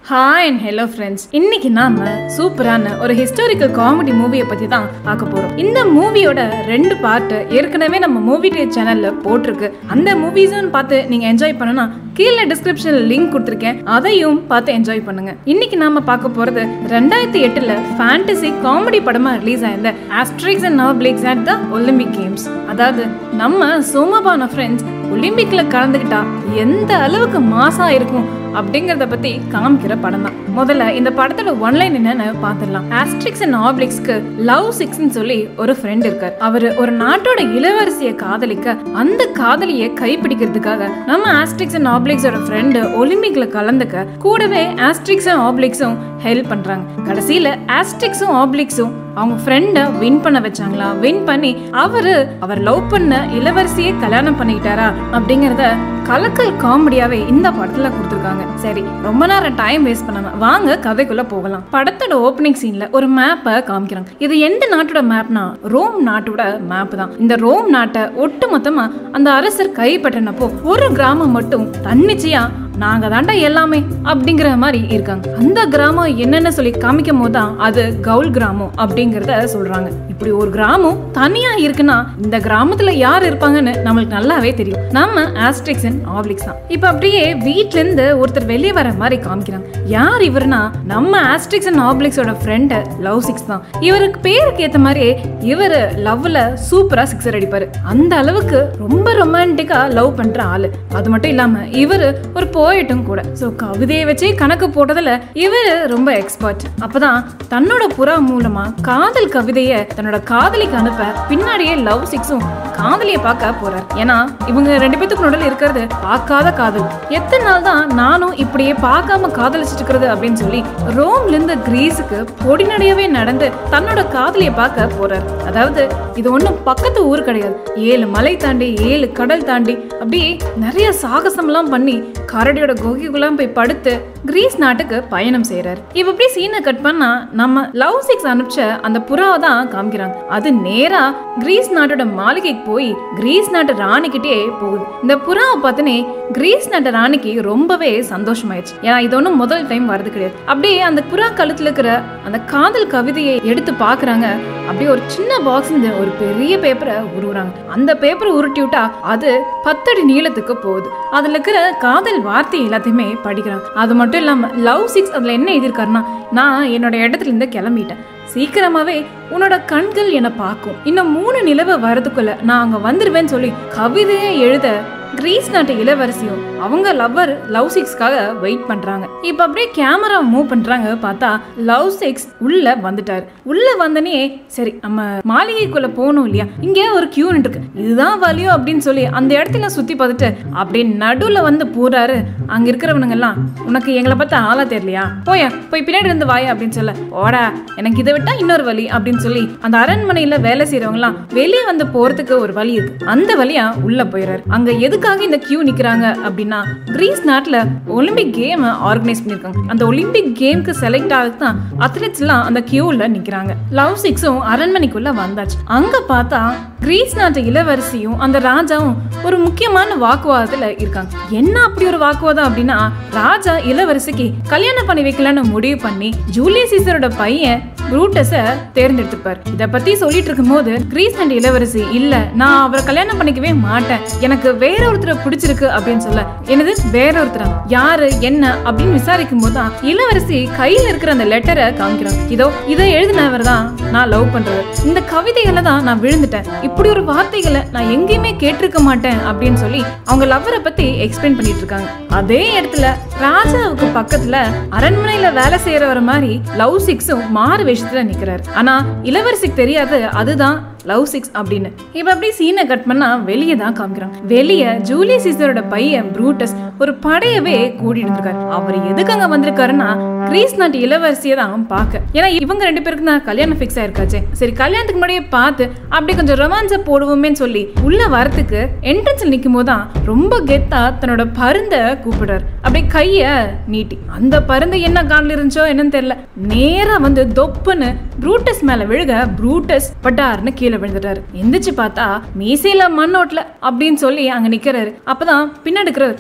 hi and hello friends இன்னைக்கு நாம சூப்பரான ஒரு ஹிஸ்டாரிக்கல் காமெடி மூவியை பத்தி தான் பார்க்க போறோம் இந்த மூவியோட ரெண்டு பார்ட் ஏற்கனவே நம்ம மூவி டே சேனல்ல போட்டிருக்கு அந்த மூவிஸும் பார்த்து நீங்க என்ஜாய் பண்ணனா கீழே டிஸ்கிரிப்ஷன்ல லிங்க் கொடுத்துருக்கேன் அதையும் பார்த்து என்ஜாய் பண்ணுங்க இன்னைக்கு நாம பார்க்க போறது ரெண்டாயிரத்தி எட்டுல ஃபேண்டசி காமெடி படமா ரிலீஸ் ஆயிருந்த Asterix and Obelix at the Olympic games அதாவது நம்ம சோமபான ஃப்ரெண்ட்ஸ் ஒலிம்பிக்ல கலந்துக்கிட்டா எந்த அளவுக்கு மாசா இருக்கும் அப்படிங்கறத பத்தி காமிக்கிற படம் தான் முதல்ல இந்த படத்தோட ஒன்லைன் என்னன்னு பாத்துடலாம் ஆஸ்ட்ரிக்ஸ் அண்ட் ஆப்ளிக்ஸ்க்கு லவ் சிக்ஸ்னு சொல்லி ஒரு ஃப்ரெண்ட் இருக்கார் அவரு ஒரு நாட்டோட இளவரசியை காதலிக்க அந்த காதலியை கைப்பிடிக்கிறதுக்காக நம்ம ஆஸ்ட்ரிக்ஸ் அண்ட் ஆப்ளிக்ஸோட ஃப்ரெண்டு ஒலிம்பிக்ல கலந்துக்க கூடவே ஆஸ்ட்ரிக்ஸ் அண்ட் ஆப்ளிக்ஸும் ஹெல்ப் பண்றாங்க கடைசியில ஆஸ்ட்ரிக்ஸும் ஆப்ளிக்ஸும் அவங்க ஃப்ரெண்டை வின் பண்ண வச்சாங்களா வின் பண்ணி அவரு அவர் லவ் பண்ண இளவரசியை கல்யாணம் பண்ணிக்கிட்டாரா அப்படிங்கறத கலக்கல் காமெடியாவே இந்த படத்துல கொடுத்துருக்காங்க சரி ரொம்ப நேரம் டைம் வேஸ்ட் பண்ணாம வாங்க கதைக்குள்ள போகலாம் படத்தோட ஓப்பனிங் சீன்ல ஒரு மேப்பை காமிக்கிறாங்க இது எந்த நாட்டோட மேப்னா ரோம் நாட்டோட மேப் தான் இந்த ரோம் நாட்டை ஒட்டு மொத்தமா அந்த அரசர் கைப்பற்றினப்போ ஒரு கிராமம் மட்டும் தன்னிச்சையா நாங்க தாண்டா எல்லாமே அப்படிங்கிற மாதிரி இருக்காங்க அந்த கிராமம் என்னன்னு சொல்லி காமிக்கும் போது தான் அது கவுல் கிராமம் அப்படிங்கறத சொல்றாங்க இப்படி ஒரு கிராமம் தனியா இருக்குன்னா இந்த கிராமத்துல யார் இருப்பாங்கன்னு நம்மளுக்கு நல்லாவே தெரியும் நம்ம ஆஸ்ட்ரிக்ஸ் அண்ட் ஆப்ளிக்ஸ் தான் இப்ப அப்படியே வீட்ல இருந்து ஒருத்தர் வெளியே வர மாதிரி காமிக்கிறாங்க யார் இவர்னா நம்ம ஆஸ்ட்ரிக்ஸ் அண்ட் ஆப்ளிக்ஸோட ஃப்ரெண்ட் லவ் சிக்ஸ் தான் இவருக்கு பேருக்கு ஏத்த மாதிரியே இவர் லவ்ல சூப்பரா சிக்ஸர் அடிப்பாரு அந்த அளவுக்கு ரொம்ப ரொமான்டிக்கா லவ் பண்ற ஆளு அது மட்டும் இல்லாம இவரு ஒரு போயிட்டும் கூட ஸோ கவிதையை வச்சே கணக்கு போட்டதுல இவரு ரொம்ப எக்ஸ்பர்ட் அப்பதான் தன்னோட புறா மூலமா காதல் கவிதையை தன்னோட காதலிக்கு அனுப்ப பின்னாடியே லவ் சிக்ஸும் காதலியை பார்க்க போறார் ஏன்னா இவங்க ரெண்டு பேத்துக்கு நடுவில் இருக்கிறது பார்க்காத காதல் எத்தனை நாள் தான் நானும் இப்படியே பார்க்காம காதலிச்சிட்டு இருக்கிறது அப்படின்னு சொல்லி ரோம்ல இருந்து கிரீஸுக்கு பொடிநடையவே நடந்து தன்னோட காதலியை பார்க்க போறார் அதாவது இது ஒண்ணும் பக்கத்து ஊர் கிடையாது ஏழு மலை தாண்டி ஏழு கடல் தாண்டி அப்படியே நிறைய சாகசம்லாம் பண்ணி கரடியோட குகைக்குலாம் போய் படுத்து கிரீஸ் நாட்டுக்கு பயணம் செய்யறாரு இவ இப்படி சீனை கட் பண்ணா நம்ம லவ் சிக்ஸ் அனுப்பிச்ச அந்த புறாவை தான் காமிக்கிறாங்க அது நேரா கிரீஸ் நாட்டோட மாளிகைக்கு போய் கிரீஸ் நாட்டு ராணிக்கிட்டே போகுது இந்த புறாவை பார்த்தனே கிரீஸ் நாட்டு ராணிக்கு ரொம்பவே சந்தோஷமாயிடுச்சு ஏன்னா இது ஒன்றும் முதல் டைம் வரது கிடையாது அப்படியே அந்த புறா கழுத்துல இருக்கிற அந்த காதல் கவிதையை எடுத்து பாக்குறாங்க அப்படியே ஒரு சின்ன பாக்ஸ் இந்த ஒரு பெரிய பேப்பரை உருவுறாங்க அந்த பேப்பரை உருட்டி விட்டா அது பத்தடி நீளத்துக்கு போகுது அதுல இருக்கிற காதல் வார்த்தை எல்லாத்தையுமே படிக்கிறாங்க அது மட்டும் இல்லாம லவ் சிக்ஸ் அதுல என்ன எழுதியிருக்காருன்னா நான் என்னோட இடத்துல இருந்து கிளம்பிட்டேன் சீக்கிரமாவே உன்னோட கண்கள் என்னை பார்க்கும் இன்னும் மூணு நிலவு வரதுக்குள்ள நான் அங்க வந்துருவேன்னு சொல்லி கவிதையை எழுத கிரீஸ் நாட்டு இளவரசியும் அவங்க லவ்வர் லவ் சிக்ஸ்க்காக வெயிட் பண்றாங்க இப்ப அப்படியே கேமரா மூவ் பண்றாங்க பார்த்தா லவ் சிக்ஸ் உள்ள வந்துட்டாரு உள்ள வந்தனே சரி நம்ம மாளிகைக்குள்ள போகணும் இல்லையா இங்க ஒரு கியூ இருக்கு இதுதான் வழியோ அப்படின்னு சொல்லி அந்த இடத்துல சுத்தி பார்த்துட்டு அப்படியே நடுவுல வந்து போறாரு அங்க இருக்கிறவனுங்க எல்லாம் உனக்கு எங்களை பார்த்தா ஆளா தெரியலையா போயா போய் பின்னாடி இருந்து வாயா அப்படின்னு சொல்ல ஓடா எனக்கு இதை விட்டா இன்னொரு வழி அப்படின்னு சொல்லி அந்த அரண்மனையில வேலை செய்யறவங்க எல்லாம் வெளியே வந்து போறதுக்கு ஒரு வழி இருக்கு அந்த வழியா உள்ள போயிறாரு அங்க எதுக்காக இந்த கியூ நிக்கிறாங்க அப்படின்னா கிரீஸ் நாட்டுல ஒலிம்பிக் கேம் ஆர்கனைஸ் பண்ணிருக்காங்க அந்த ஒலிம்பிக் கேம்க்கு செலக்ட் ஆகுது தான் அத்லெட்ஸ் எல்லாம் அந்த கியூல நிக்கிறாங்க லவ் சிக்ஸும் அரண்மனைக்குள்ள வந்தாச்சு அங்க பார்த்தா கிரீஸ் நாட்டு இளவரசியும் அந்த ராஜாவும் ஒரு முக்கியமான வாக்குவாதத்துல இருக்காங்க என்ன அப்படி ஒரு வாக்குவாதம் அப்படின்னா ராஜா இளவரசிக்கு கல்யாணம் பண்ணி வைக்கலாம்னு முடிவு பண்ணி ஜூலியஸ் சீசரோட பையன் ப்ரூட்டஸ தேர்ந்தெடுத்துப்பார் இத பத்தி சொல்லிட்டு இருக்கும்போது கிரீஸ் நாட்டு இளவரசி இல்ல நான் அவரை கல்யாணம் பண்ணிக்கவே மாட்டேன் எனக்கு வேற ஒருத்தரை பிடிச்சிருக்கு அப்படின்னு சொல்ல என்னது வேற ஒருத்தரா யாரு என்ன அப்படின்னு விசாரிக்கும் போது தான் இளவரசி கையில இருக்கிற அந்த லெட்டரை காமிக்கிறாங்க இதோ இதை எழுதினவர் தான் நான் லவ் பண்றது இந்த கவிதைகளை தான் நான் விழுந்துட்டேன் இப்படி ஒரு வார்த்தைகளை நான் எங்கேயுமே கேட்டிருக்க மாட்டேன் அப்படின்னு சொல்லி அவங்க லவ்வரை பத்தி எக்ஸ்பிளைன் பண்ணிட்டு இருக்காங்க அதே இடத்துல ராஜாவுக்கு பக்கத்துல அரண்மனையில வேலை செய்யறவர மாதிரி லவ் சிக்ஸும் மாறு வேஷத்துல நிக்கிறாரு ஆனா இளவரசிக்கு தெரியாது அதுதான் லவ் சிக்ஸ் அப்படின்னு இப்ப அப்படி சீனை கட் பண்ணா வெளியே தான் காமிக்கிறாங்க வெளியே ஜூலியஸ் சீசரோட பையன் ப்ரூட்டஸ் ஒரு படையவே கூட்டிட்டு இருக்காரு அவர் எதுக்கு அங்க வந்திருக்காருன்னா கிரீஸ் நாட்டு இளவரசியை தான் பார்க்க ஏன்னா இவங்க ரெண்டு பேருக்கு தான் கல்யாணம் ஃபிக்ஸ் ஆயிருக்காச்சே சரி கல்யாணத்துக்கு முன்னாடியே பார்த்து அப்படி கொஞ்சம் ரொமான்ஸை போடுவோமேன்னு சொல்லி உள்ள வரத்துக்கு என்ட்ரன்ஸ்ல நிற்கும் போது தான் ரொம்ப கெத்தா தன்னோட பருந்தை கூப்பிடுறாரு அப்படியே கைய நீட்டி அந்த பருந்து என்ன காலில் இருந்துச்சோ என்னன்னு தெரியல நேரா வந்து தொப்புன்னு ப்ரூட்டஸ் மேல விழுக ப்ரூட்டஸ் பட்டார்னு கீழே விழுந்துட்டாரு எந்திரிச்சு பார்த்தா மீசையில மண்ணோட்டல அப்படின்னு சொல்லி அங்க நிக்கிறாரு அப்பதான் பின்னாடி இருக்கிறவர் மீசையே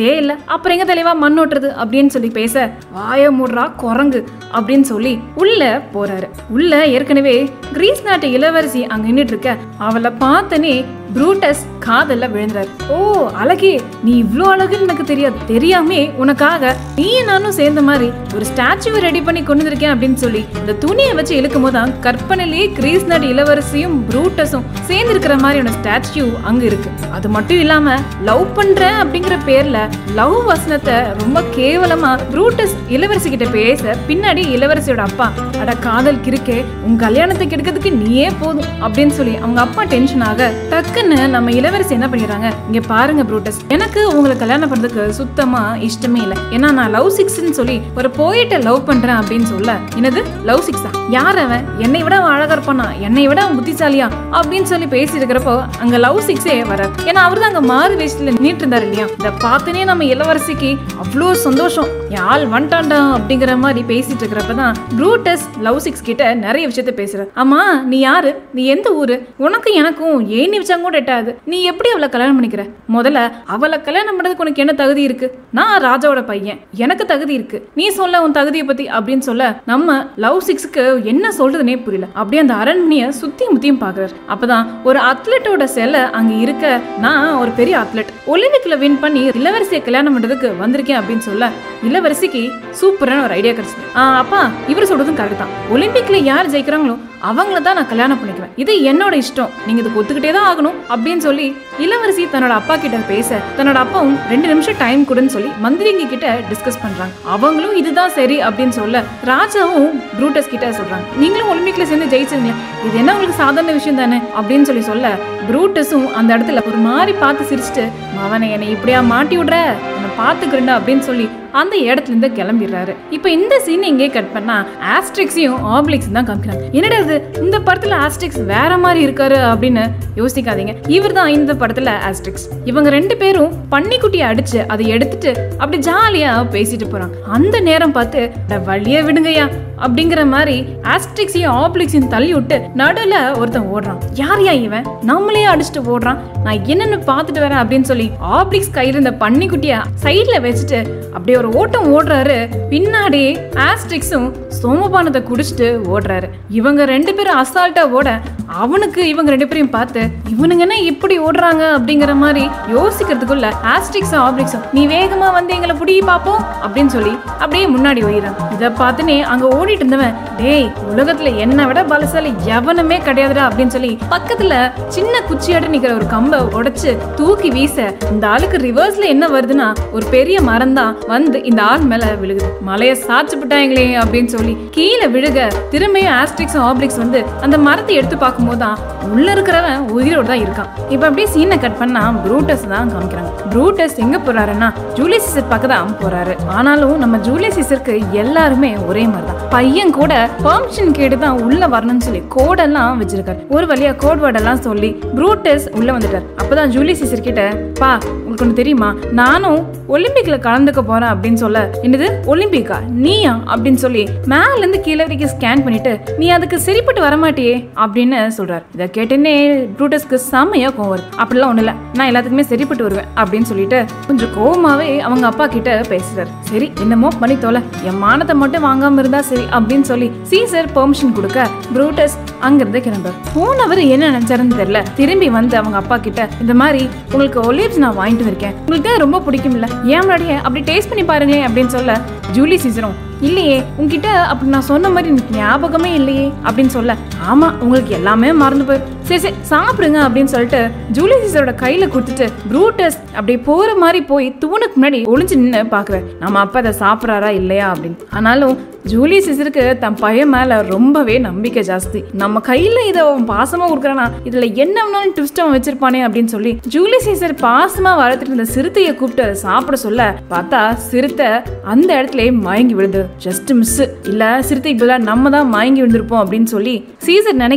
வழியே இல்ல அப்புறம் எங்க தலைவா மண் ஓட்டுறது அப்படின்னு சொல்லி பேச வாய மூடுறா குரங்கு அப்படின்னு சொல்லி உள்ள போறாரு உள்ள ஏற்கனவே கிரீஸ் நாட்டு இளவரசி அங்க நின்னுட்டு இருக்க அவளை பார்த்தனே ப்ரூட்டஸ் காதல்ல விழுந்தார் ஓ அழகே நீ இவ்ளோ அழகுன்னு எனக்கு தெரியாது தெரியாமே உனக்காக நீ நானும் சேர்ந்த மாதிரி ஒரு ஸ்டாச்சுவை ரெடி பண்ணி கொண்டு வந்திருக்கேன் அப்படின்னு சொல்லி இந்த துணியை வச்சு இழுக்கும் போதுதான் கற்பனையிலேயே கிரீஸ் நாட்டு இளவரசியும் ப்ரூட்டஸும் சேர்ந்து இருக்கிற மாதிரியான ஸ்டாச்சு அங்க இருக்கு அது மட்டும் இல்லாம லவ் பண்றேன் அப்படிங்கிற பேர்ல லவ் வசனத்தை ரொம்ப கேவலமா ப்ரூட்டஸ் இளவரசி கிட்ட பேச பின்னாடி இளவரசியோட அப்பா அட காதல் கிறுக்கே உன் கல்யாணத்தை கெடுக்கிறதுக்கு நீயே போதும் அப்படின்னு சொல்லி அவங்க அப்பா டென்ஷன் ஆக டக்குன்னு நம்ம இளவரசி என்ன பண்ணிடுறாங்க இங்க பாருங்க ப்ரூட்டஸ் எனக்கு உங்களை கல்யாணம் பண்றதுக்கு சுத்தமா இஷ்டமே இல்லை ஏன்னா நான் லவ் சிக்ஸ்ன்னு சொல்லி ஒரு போயிட்ட லவ் பண்றேன் அப்படின்னு சொல்ல என்னது லவ் சிக்ஸா யார் அவன் என்னை விட அவன் அழகா இருப்பானா என்னை விட அவன் புத்திசாலியா அப்படின்னு சொல்லி பேசி இருக்கிறப்போ அங்க லவ் சிக்ஸே வர ஏன்னா அவர் தான் அங்க மாறு வேஷத்துல நின்றுட்டு இருந்தாரு இல்லையா இதை பார்த்தனே நம்ம இளவரசிக்கு அவ்வளோ சந்தோஷம் யாழ் வந்துட்டான்டா அப்படிங்கிற மாதிரி பேசிட்டு இருக்கிறப்பதான் ப்ரூட்டஸ் லவ் சிக்ஸ் கிட்ட நிறைய விஷயத்த பேசுற ஆமா நீ யாரு நீ எந்த ஊரு உனக்கு எனக்கும் ஏன் நிமிஷம் கூட எட்டாது நீ எப்படி அவளை கல்யாணம் பண்ணிக்கிற முதல்ல அவளை கல்யாணம் பண்றதுக்கு உனக்கு என்ன தகுதி இருக்கு நான் ராஜாவோட பையன் எனக்கு தகுதி இருக்கு நீ சொல்ல உன் தகுதியை பத்தி அப்படின்னு சொல்ல நம்ம லவ் சிக்ஸுக்கு என்ன சொல்றதுனே புரியல அப்படியே அந்த அரண்மனைய சுத்தி முத்தியும் பாக்குறாரு அப்பதான் ஒரு அத்லெட்டோட சிலை அங்க இருக்க நான் ஒரு பெரிய அத்லெட் ஒலிம்பிக்ல வின் பண்ணி இளவரசியை கல்யாணம் பண்றதுக்கு வந்திருக்கேன் அப்படின்னு சொல்ல இளவரசிக்கு சூப்பரான ஒரு ஐடியா கிடைச்சது ஆ, அப்பா இவர் சொல்றதும் கரெக்ட் தான் ஒலிம்பிக்ல யார் ஜெயிக்கிறாங்களோ அவங்கள தான் நான் கல்யாணம் பண்ணிக்குவேன் இது என்னோட இஷ்டம் நீங்க இதுக்கு ஒத்துக்கிட்டே தான் ஆகணும் அப்படின்னு சொல்லி இளவரசி தன்னோட அப்பா கிட்ட பேச தன்னோட அப்பாவும் ரெண்டு நிமிஷம் டைம் கொடுன்னு சொல்லி மந்திரிங்க கிட்ட டிஸ்கஸ் பண்றாங்க அவங்களும் இதுதான் சரி அப்படின்னு சொல்ல ராஜாவும் ப்ரூட்டஸ் கிட்ட சொல்றாங்க நீங்களும் ஒலிம்பிக்ல சேர்ந்து ஜெயிச்சிருங்க இது என்ன உங்களுக்கு சாதாரண விஷயம் தானே அப்படின்னு சொல்லி சொல்ல ப்ரூட்டஸும் அந்த இடத்துல ஒரு மாதிரி பார்த்து சிரிச்சுட்டு அவனை என்னை இப்படியா மாட்டி விடுற உன்னை பார்த்துக்கிறேன்டா அப்படின்னு சொல்லி அந்த இடத்துல இருந்து கிளம்பிடுறாரு இப்போ இந்த சீன் எங்கே கட் பண்ணா ஆஸ்ட்ரிக்ஸையும் ஆப்ளிக்ஸ் தான் காமிக்கிறாங்க என்னடா இது இந்த படத்துல ஆஸ்ட்ரிக்ஸ் வேற மாதிரி இருக்காரு அப்படின்னு யோசிக்காதீங்க இவர் தான் இந்த படத்துல ஆஸ்ட்ரிக்ஸ் இவங்க ரெண்டு பேரும் பன்னிக்குட்டியை அடிச்சு அதை எடுத்துட்டு அப்படி ஜாலியா பேசிட்டு போறாங்க அந்த நேரம் பார்த்து "அட, வழியே விடுங்கய்யா அப்படிங்கிற மாதிரி ஆஸ்ட்ரிக்ஸையும் ஆப்ளிக்ஸையும் தள்ளி விட்டு நடுவுல ஒருத்தன் ஓடுறான் யார் யா இவன் நம்மளே அடிச்சுட்டு ஓடுறான் நான் என்னன்னு பார்த்துட்டு வரேன் அப்படின்னு சொல்லி ஆப்ளிக்ஸ் கையில இருந்த பன்னிக்குட்டிய சைட்ல வச்சுட்டு அப்படியே ஒரு ஓட்டம் ஓடுறாரு பின்னாடி ஆஸ்ட்ரிக்ஸும் சோமபானத்தை குடிச்சிட்டு ஓடுறாரு இவங்க ரெண்டு பேரும் அசால்ட்டா ஓட அவனுக்கு இவங்க ரெண்டு பேரையும் பார்த்து இவனுங்க என்ன இப்படி ஓடுறாங்க அப்படிங்கிற மாதிரி யோசிக்கிறதுக்குள்ள ஆஸ்ட்ரிக்ஸும் ஆப்ளிக்ஸும் நீ வேகமா வந்து எங்களை புடிக்கி பாப்போம் அப்படின்னு சொல்லி அப்படியே முன்னாடி ஓயிறான் இதை பார்த்துனே அங்க ஓடிட்டு இருந்தவன் டேய் உலகத்துல என்னை விட பலசாலி எவனுமே கிடையாதுடா அப்படின்னு சொல்லி பக்கத்துல சின்ன குச்சியாட்ட நிக்கிற ஒரு கம்பை உடைச்சு தூக்கி வீச இந்த ஆளுக்கு ரிவர்ஸ்ல என்ன வருதுன்னா ஒரு பெரிய மரம் தான் வந்து இந்த ஆள் மேல விழுகுது மலைய சாச்சு விட்டாங்களே அப்படின்னு சொல்லி கீழே விழுக திரும்பியும் ஆஸ்ட்ரிக்ஸும் ஆப்ளிக்ஸ் வந்து அந்த மரத்தை எடுத்து பார்க்கும்போது தான் உள்ள இருக்கிறவன் உயிரோட தான் இருக்கான் இப்ப அப்படியே சீனை கட் பண்ணா ப்ரூட்டஸ் தான் காமிக்கிறாங்க ப்ரூட்டஸ் எங்க போறாருன்னா ஜூலியஸ் சீசர் பக்கம் தான் போறாரு ஆனாலும் நம்ம ஜூலியஸ் சீசருக்கு எல்லாருமே ஒரே மாதிரி தான் பையன் கூட பெர்மிஷன் கேட்டு தான் உள்ள வரணும்னு சொல்லி கோடெல்லாம் வச்சிருக்காரு ஒரு வழியா கோட் வேர்டெல்லாம் சொல்லி ப்ரூட்டஸ் உள்ள வந்துட்டார் அப்பதான் ஜூலியஸ் சீசர் கிட்ட பா உங்களுக்கு ஒன்று தெரியுமா நானும் ஒலிம்பிக்ல கலந்துக்க போறேன் அப்படின்னு சொல்ல என்னது ஒலிம்பிக்கா நீயா அப்படின்னு சொல்லி மேல இருந்து கீழே வரைக்கும் ஸ்கேன் பண்ணிட்டு நீ அதுக்கு சரிப்பட்டு வரமாட்டியே அப்படின்னு சொல்றாரு இதை கேட்டேனே ப்ரூட்டஸ்க்கு செம்மையா கோவம் வருது அப்படிலாம் ஒண்ணு இல்ல நான் எல்லாத்துக்குமே சரிப்பட்டு வருவேன் அப்படின்னு சொல்லிட்டு கொஞ்சம் கோவமாவே அவங்க அப்பா கிட்ட பேசுறாரு சரி என்னமோ பண்ணி தொலை என் மானத்தை மட்டும் வாங்காம இருந்தா சரி அப்படின்னு சொல்லி சீசர் பெர்மிஷன் கொடுக்க ப்ரூட்டஸ் அங்கிருந்து கிளம்புறாரு போனவர் என்ன நினைச்சாருன்னு தெரியல திரும்பி வந்து அவங்க அப்பா கிட்ட இந்த மாதிரி உங்களுக்கு ஒலிவ்ஸ் நான் வாங்கிட்டு இருக்கேன் உங்களுக்கு அது ரொம்ப பிடிக்கும்ல ஏன் முன்னாடியே அப்படி டேஸ்ட் பண்ணி பாருங்களேன் அப்படின்னு சொல்ல ஜூலி சீசரும் இல்லையே உங்ககிட்ட அப்படி நான் சொன்ன மாதிரி எனக்கு ஞாபகமே இல்லையே அப்படின்னு சொல்ல ஆமா உங்களுக்கு எல்லாமே மறந்து போய் சரி சரி சாப்பிடுங்க அப்படின்னு சொல்லிட்டு ஜூலி சீசரோட கையில கொடுத்துட்டு ப்ரூட்டஸ் அப்படியே போற மாதிரி போய் தூணுக்கு முன்னாடி ஒளிஞ்சு நின்று பாக்குறாரு நம்ம அப்பா அதை சாப்பிட்றாரா இல்லையா அப்படின்னு ஆனாலும் ஜூலி சீசருக்கு தன் பையன் மேல ரொம்பவே நம்பிக்கை ஜாஸ்தி நம்ம கையில இதை அவன் பாசமா கொடுக்குறானா இதுல என்ன வேணாலும் ட்விஸ்ட் அவன் வச்சிருப்பானே அப்படின்னு சொல்லி ஜூலி சீசர் பாசமா வளர்த்துட்டு இருந்த சிறுத்தையை கூப்பிட்டு அதை சாப்பிட சொல்ல பார்த்தா சிறுத்தை அந்த இடத்துல மயங்கி விழுது ஜஸ்ட் மிஸ் இல்ல சிறுத்தைக்கு பதிலா நம்ம தான் மயங்கி விழுந்திருப்போம் அப்படின்னு சொல்லி சீசர் நினைக்க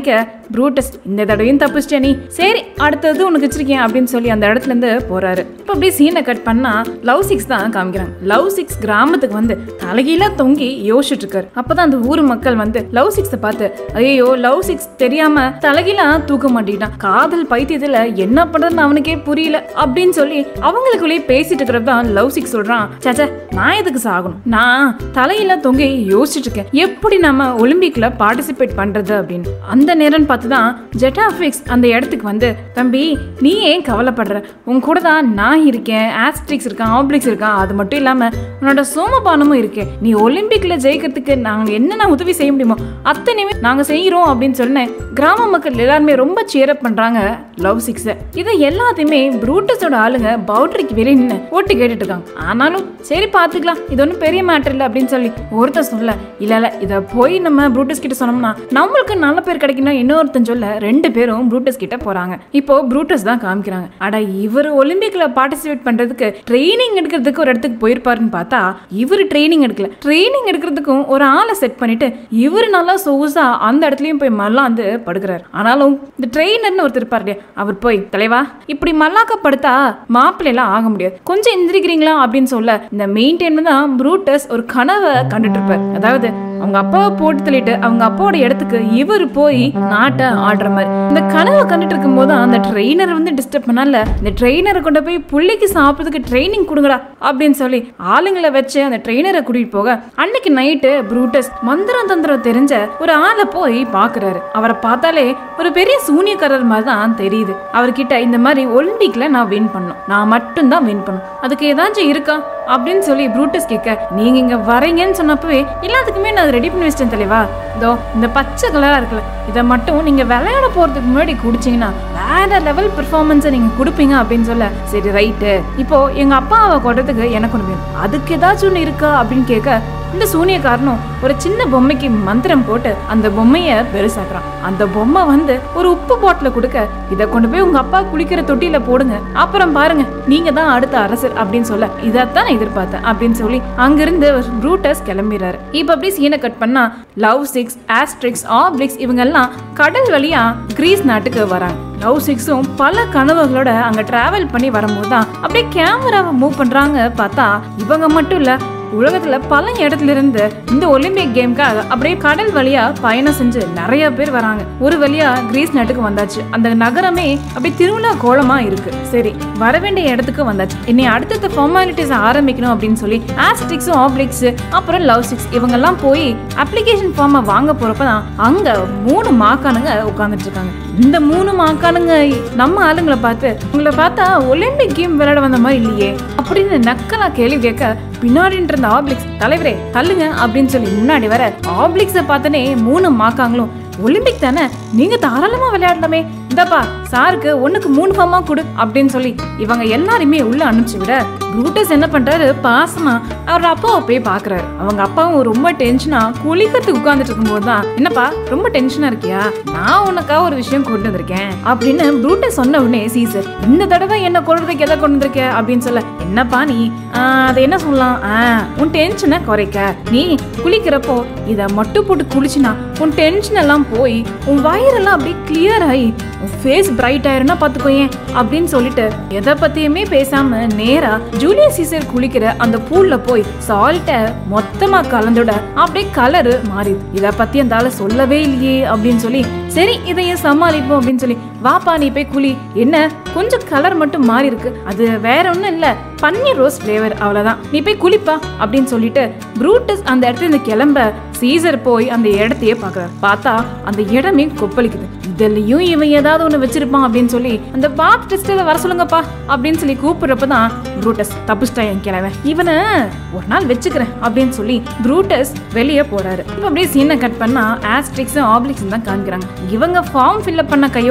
ப்ரூட்டஸ் இந்த தடவையும் தப்பிச்சிட்டே நீ சரி அடுத்தது உனக்கு வச்சிருக்கேன் அப்படின்னு சொல்லி அந்த இடத்துல இருந்து போறாரு இப்போ அப்படியே சீனை கட் பண்ணா லவ் சிக்ஸ் தான் காமிக்கிறாங்க லவ் சிக்ஸ் கிராமத்துக்கு வந்து தலைகீழா தொங்கி யோசிச்சுட்டு இருக்காரு அப்பதான் அந்த ஊர் மக்கள் வந்து லவ் சிக்ஸை பார்த்து ஐயோ லவ் சிக்ஸ் தெரியாம தலைகீழா தூக்க மாட்டிட்டான் காதல் பைத்தியத்துல என்ன பண்றதுன்னு அவனுக்கே புரியல அப்படின்னு சொல்லி அவங்களுக்குள்ளேயே பேசிட்டு இருக்கிறது தான் லவ் சிக்ஸ் சொல்றான் சாச்சா நான் எதுக்கு சாகணும் நான் தலையில தொங்கி யோசிச்சுட்டு இருக்கேன் எப்படி நம்ம ஒலிம்பிக்ல பார்ட்டிசிபேட் பண்றது அப்படின்னு அந்த நேரம் பார்த்து தான் ஜெட்டாஃபிக்ஸ் அந்த இடத்துக்கு வந்து தம்பி நீ ஏன் கவலைப்படுற உன் கூட தான் நான் இருக்கேன் ஆஸ்ட்ரிக்ஸ் இருக்கான் ஆப்ளிக்ஸ் இருக்கான் அது மட்டும் இல்லாம உன்னோட சோமபானமும் இருக்கேன் நீ ஒலிம்பிக்ல ஜெயிக்கிறதுக்கு நாங்க என்னென்ன உதவி செய்ய முடியுமோ அத்தனையுமே நாங்க செய்யறோம் அப்படின்னு சொன்னேன் கிராம மக்கள் எல்லாருமே ரொம்ப சேரப் பண்றாங்க லவ் சிக்ஸ் இதை எல்லாத்தையுமே ப்ரூட்டஸோட ஆளுங்க பவுண்டரிக்கு வெளியே நின்று ஓட்டு கேட்டுட்டு இருக்காங்க ஆனாலும் சரி பாத்துக்கலாம் இது ஒன்றும் பெரிய மேட்டர் இல்லை அப்படின்னு சொல்லி ஒருத்தன் சொல்ல இல்ல இல்ல இதை போய் நம்ம ப்ரூட்டஸ் கிட்ட சொன்னோம்னா நம்மளுக்கு நல்ல பேர் கிடைக்கணும் இன்னொருத்தன் சொல்ல ரெண்டு பேரும் ப்ரூட்டஸ் கிட்ட போறாங்க இப்போ ப்ரூட்டஸ் தான் காமிக்கிறாங்க அட இவர் ஒலிம்பிக்ல பார்ட்டிசிபேட் பண்றதுக்கு ட்ரைனிங் எடுக்கிறதுக்கு ஒரு இடத்துக்கு போயிருப்பாருன்னு பார்த்தா இவர் ட்ரைனிங் எடுக்கல ட்ரைனிங் எடுக்கிறதுக்கும் ஒரு ஆளை செட் பண்ணிட்டு இவர் நல்லா சொகுசா அந்த இடத்துலயும் போய் மல்லாந்து படுக்கிறாரு ஆனாலும் இந்த ட்ரெயினர்னு ஒருத்தர் இருப்பார் இல்லையா அவர் போய் தலைவா இப்படி மல்லாக்க படுத்தா மாப்பிள்ளை எல்லாம் ஆக முடியாது கொஞ்சம் எந்திரிக்கிறீங்களா அப்படின்னு சொல்ல இந்த மெயின்டைன் தான் ப்ரூட்டஸ் ஒரு கனவை கண்டுட்டு இருப்பார் அதாவது அவங்க அப்பாவை போட்டு தள்ளிட்டு அவங்க அப்பாவோட இடத்துக்கு இவர் போய் நாட்டை ஆடுற மாதிரி இந்த கனவை கண்டுட்டு இருக்கும் போது அந்த ட்ரெயினர் வந்து டிஸ்டர்ப் பண்ணல இந்த ட்ரெயினரை கொண்டு போய் புள்ளிக்கு சாப்பிட்றதுக்கு ட்ரைனிங் கொடுங்கடா அப்படின்னு சொல்லி ஆளுங்களை வச்சு அந்த ட்ரெயினரை கூட்டிட்டு போக அன்னைக்கு நைட்டு ப்ரூட்டஸ் மந்திரம் தந்திரம் தெரிஞ்ச ஒரு ஆளை போய் பாக்குறாரு அவரை பார்த்தாலே ஒரு பெரிய சூனியக்காரர் மாதிரி தான் தெரியுது அவர்கிட்ட இந்த மாதிரி ஒலிம்பிக்ல நான் வின் பண்ணும் நான் மட்டும் தான் வின் பண்ணும் அதுக்கு ஏதாச்சும் இருக்கா அப்படின்னு சொல்லி ப்ரூட்டஸ் கேட்க நீங்க இங்க வரீங்கன்னு சொன்னப்பவே எல்லாத்துக்குமே நான் ரெடி பண்ணி வச்சிட்டேன் தலைவா இதோ இந்த பச்சை கலரா இருக்குல்ல இதை மட்டும் நீங்க விளையாட போறதுக்கு முன்னாடி குடிச்சீங்கன்னா வேற லெவல் பெர்ஃபார்மன்ஸை நீங்க கொடுப்பீங்க அப்படின்னு சொல்ல சரி ரைட்டு இப்போ எங்க அப்பாவை கொண்டதுக்கு எனக்கு ஒன்று வேணும் அதுக்கு ஏதாச்சும் ஒன்று இருக்கா அப்படின்னு கேட்க இந்த சூனியக்காரனும் ஒரு சின்ன பொம்மைக்கு மந்திரம் போட்டு அந்த பொம்மைய பெருசாக்குறான் அந்த பொம்மை வந்து ஒரு உப்பு பாட்டில கொடுக்க இதை கொண்டு போய் உங்க அப்பா குளிக்கிற தொட்டியில போடுங்க அப்புறம் பாருங்க நீங்க தான் அடுத்த அரசர் அப்படின்னு சொல்ல இதைத்தான் நான் எதிர்பார்த்தேன் அப்படின்னு சொல்லி அங்கிருந்து ப்ரூட்டஸ் கிளம்பிடுறாரு இப்ப அப்படியே சீனை கட் பண்ணா லவ் சிக்ஸ் ஆஸ்ட்ரிக்ஸ் ஆப்ளிக்ஸ் இவங்க எல்லாம் கடல் வழியா கிரீஸ் நாட்டுக்கு வராங்க லவ் சிக்ஸும் பல கனவுகளோட அங்க டிராவல் பண்ணி வரும்போது தான் அப்படியே கேமராவை மூவ் பண்றாங்க பார்த்தா இவங்க மட்டும் இல்ல உலகத்துல பல இடத்துல இருந்து இந்த ஒலிம்பிக் கேம்க்காக அப்படியே கடல் வழியா பயணம் செஞ்சு நிறைய பேர் வராங்க ஒரு வழியா கிரீஸ் நாட்டுக்கு வந்தாச்சு அந்த நகரமே அப்படியே திருவிழா கோலமா இருக்கு சரி வர வேண்டிய இடத்துக்கு வந்தாச்சு இனி அடுத்தடுத்த ஃபார்மாலிட்டிஸ் ஆரம்பிக்கணும் அப்படின்னு சொல்லி ஆஸ்டிக்ஸும் ஆப்ளிக்ஸ் அப்புறம் லவ் சிக்ஸ் இவங்கெல்லாம் போய் அப்ளிகேஷன் ஃபார்மை வாங்க போறப்ப தான் அங்க மூணு மாக்கானுங்க உட்காந்துட்டு இருக்காங்க இந்த மூணு மாக்கானுங்க நம்ம ஆளுங்களை பார்த்து உங்களை பார்த்தா ஒலிம்பிக் கேம் விளையாட வந்த மாதிரி இல்லையே அப்படின்னு நக்கலா கேள்வி கேட்க பின்னாடி இருந்த ஆப்ளிக்ஸ் தலைவரே தள்ளுங்க அப்படின்னு சொல்லி முன்னாடி வர ஆப்ளிக்ஸை பார்த்தனே மூணு மாக்காங்களும் ஒலிம்பிக் தானே நீங்க தாராளமா விளையாடலாமே இந்தப்பா சாருக்கு ஒண்ணுக்கு மூணு ஃபார்மா கொடு அப்படின்னு சொல்லி இவங்க எல்லாருமே உள்ள அனுப்பிச்சு விட ப்ரூட்டஸ் என்ன பண்றாரு பாசமா அவர் அப்பாவை போய் பாக்குறாரு அவங்க அப்பாவும் ரொம்ப டென்ஷனா குளிக்கிறதுக்கு உட்கார்ந்துட்டு இருக்கும்போது தான் என்னப்பா ரொம்ப டென்ஷனா இருக்கியா நான் உனக்கா ஒரு விஷயம் கொண்டு வந்திருக்கேன் அப்படின்னு ப்ரூட்டஸ் சொன்ன உடனே சீசர் இந்த தடவை என்ன கொள்றதுக்கு எதை கொண்டு வந்திருக்க அப்படின்னு சொல்ல என்னப்பா நீ ஆஹ், அதை என்ன சொல்லலாம் ஆஹ், உன் டென்ஷனை குறைக்க நீ குளிக்கிறப்போ இதை மட்டும் போட்டு குளிச்சுனா உன் டென்ஷன் எல்லாம் போய் உன் வயிறெல்லாம் அப்படியே கிளியர் ஆகி உன் ஃபேஸ் பிரைட் ஆயிரும்னா பாத்துக்கோயேன் அப்படின்னு சொல்லிட்டு எதை பத்தியுமே பேசாம நேரா ஜூலியஸ் சீசர் குளிக்கிற அந்த பூல்ல போய் சால்ட்டை மொத்தமா கலந்துட அப்படியே கலரு மாறிது இத பத்தி அந்த ஆளு சொல்லவே இல்லையே அப்படின்னு சொல்லி சரி இதையும் சமாளிப்போம் அப்படின்னு சொல்லி வாப்பா நீ போய் குளி என்ன கொஞ்சம் கலர் மட்டும் மாறி இருக்கு அது வேற ஒண்ணும் இல்ல பன்னீர் ரோஸ் ஃப்ளேவர் அவ்வளவுதான் நீ போய் குளிப்பா அப்படின்னு சொல்லிட்டு ப்ரூட்டஸ் அந்த இடத்துல இருந்து கிளம்ப சீசர் போய் அந்த இடத்தையே பார்க்கறாரு பார்த்தா அந்த இடமே கொப்பளிக்குது இதுலயும் இவன் ஏதாவது ஒண்ணு வச்சிருப்பான் அப்படின்னு சொல்லி அந்த பாத் டெஸ்ட்ல வர சொல்லுங்கப்பா அப்படின்னு சொல்லி கூப்பிடுறப்பதான் ப்ரூட்டஸ் தப்பிச்சிட்டா என் கிழவன் இவனை ஒரு நாள் வச்சுக்கிறேன் அப்படின்னு சொல்லி ப்ரூட்டஸ் வெளியே போறாரு இப்ப அப்படியே சீனை கட் பண்ணா ஆஸ்ட்ரிக்ஸும் ஆப்ளிக்ஸும் தான் காமிக்கிறாங்க இவங்க ஃபார்ம் ஃபில்அப் பண்ண கையோட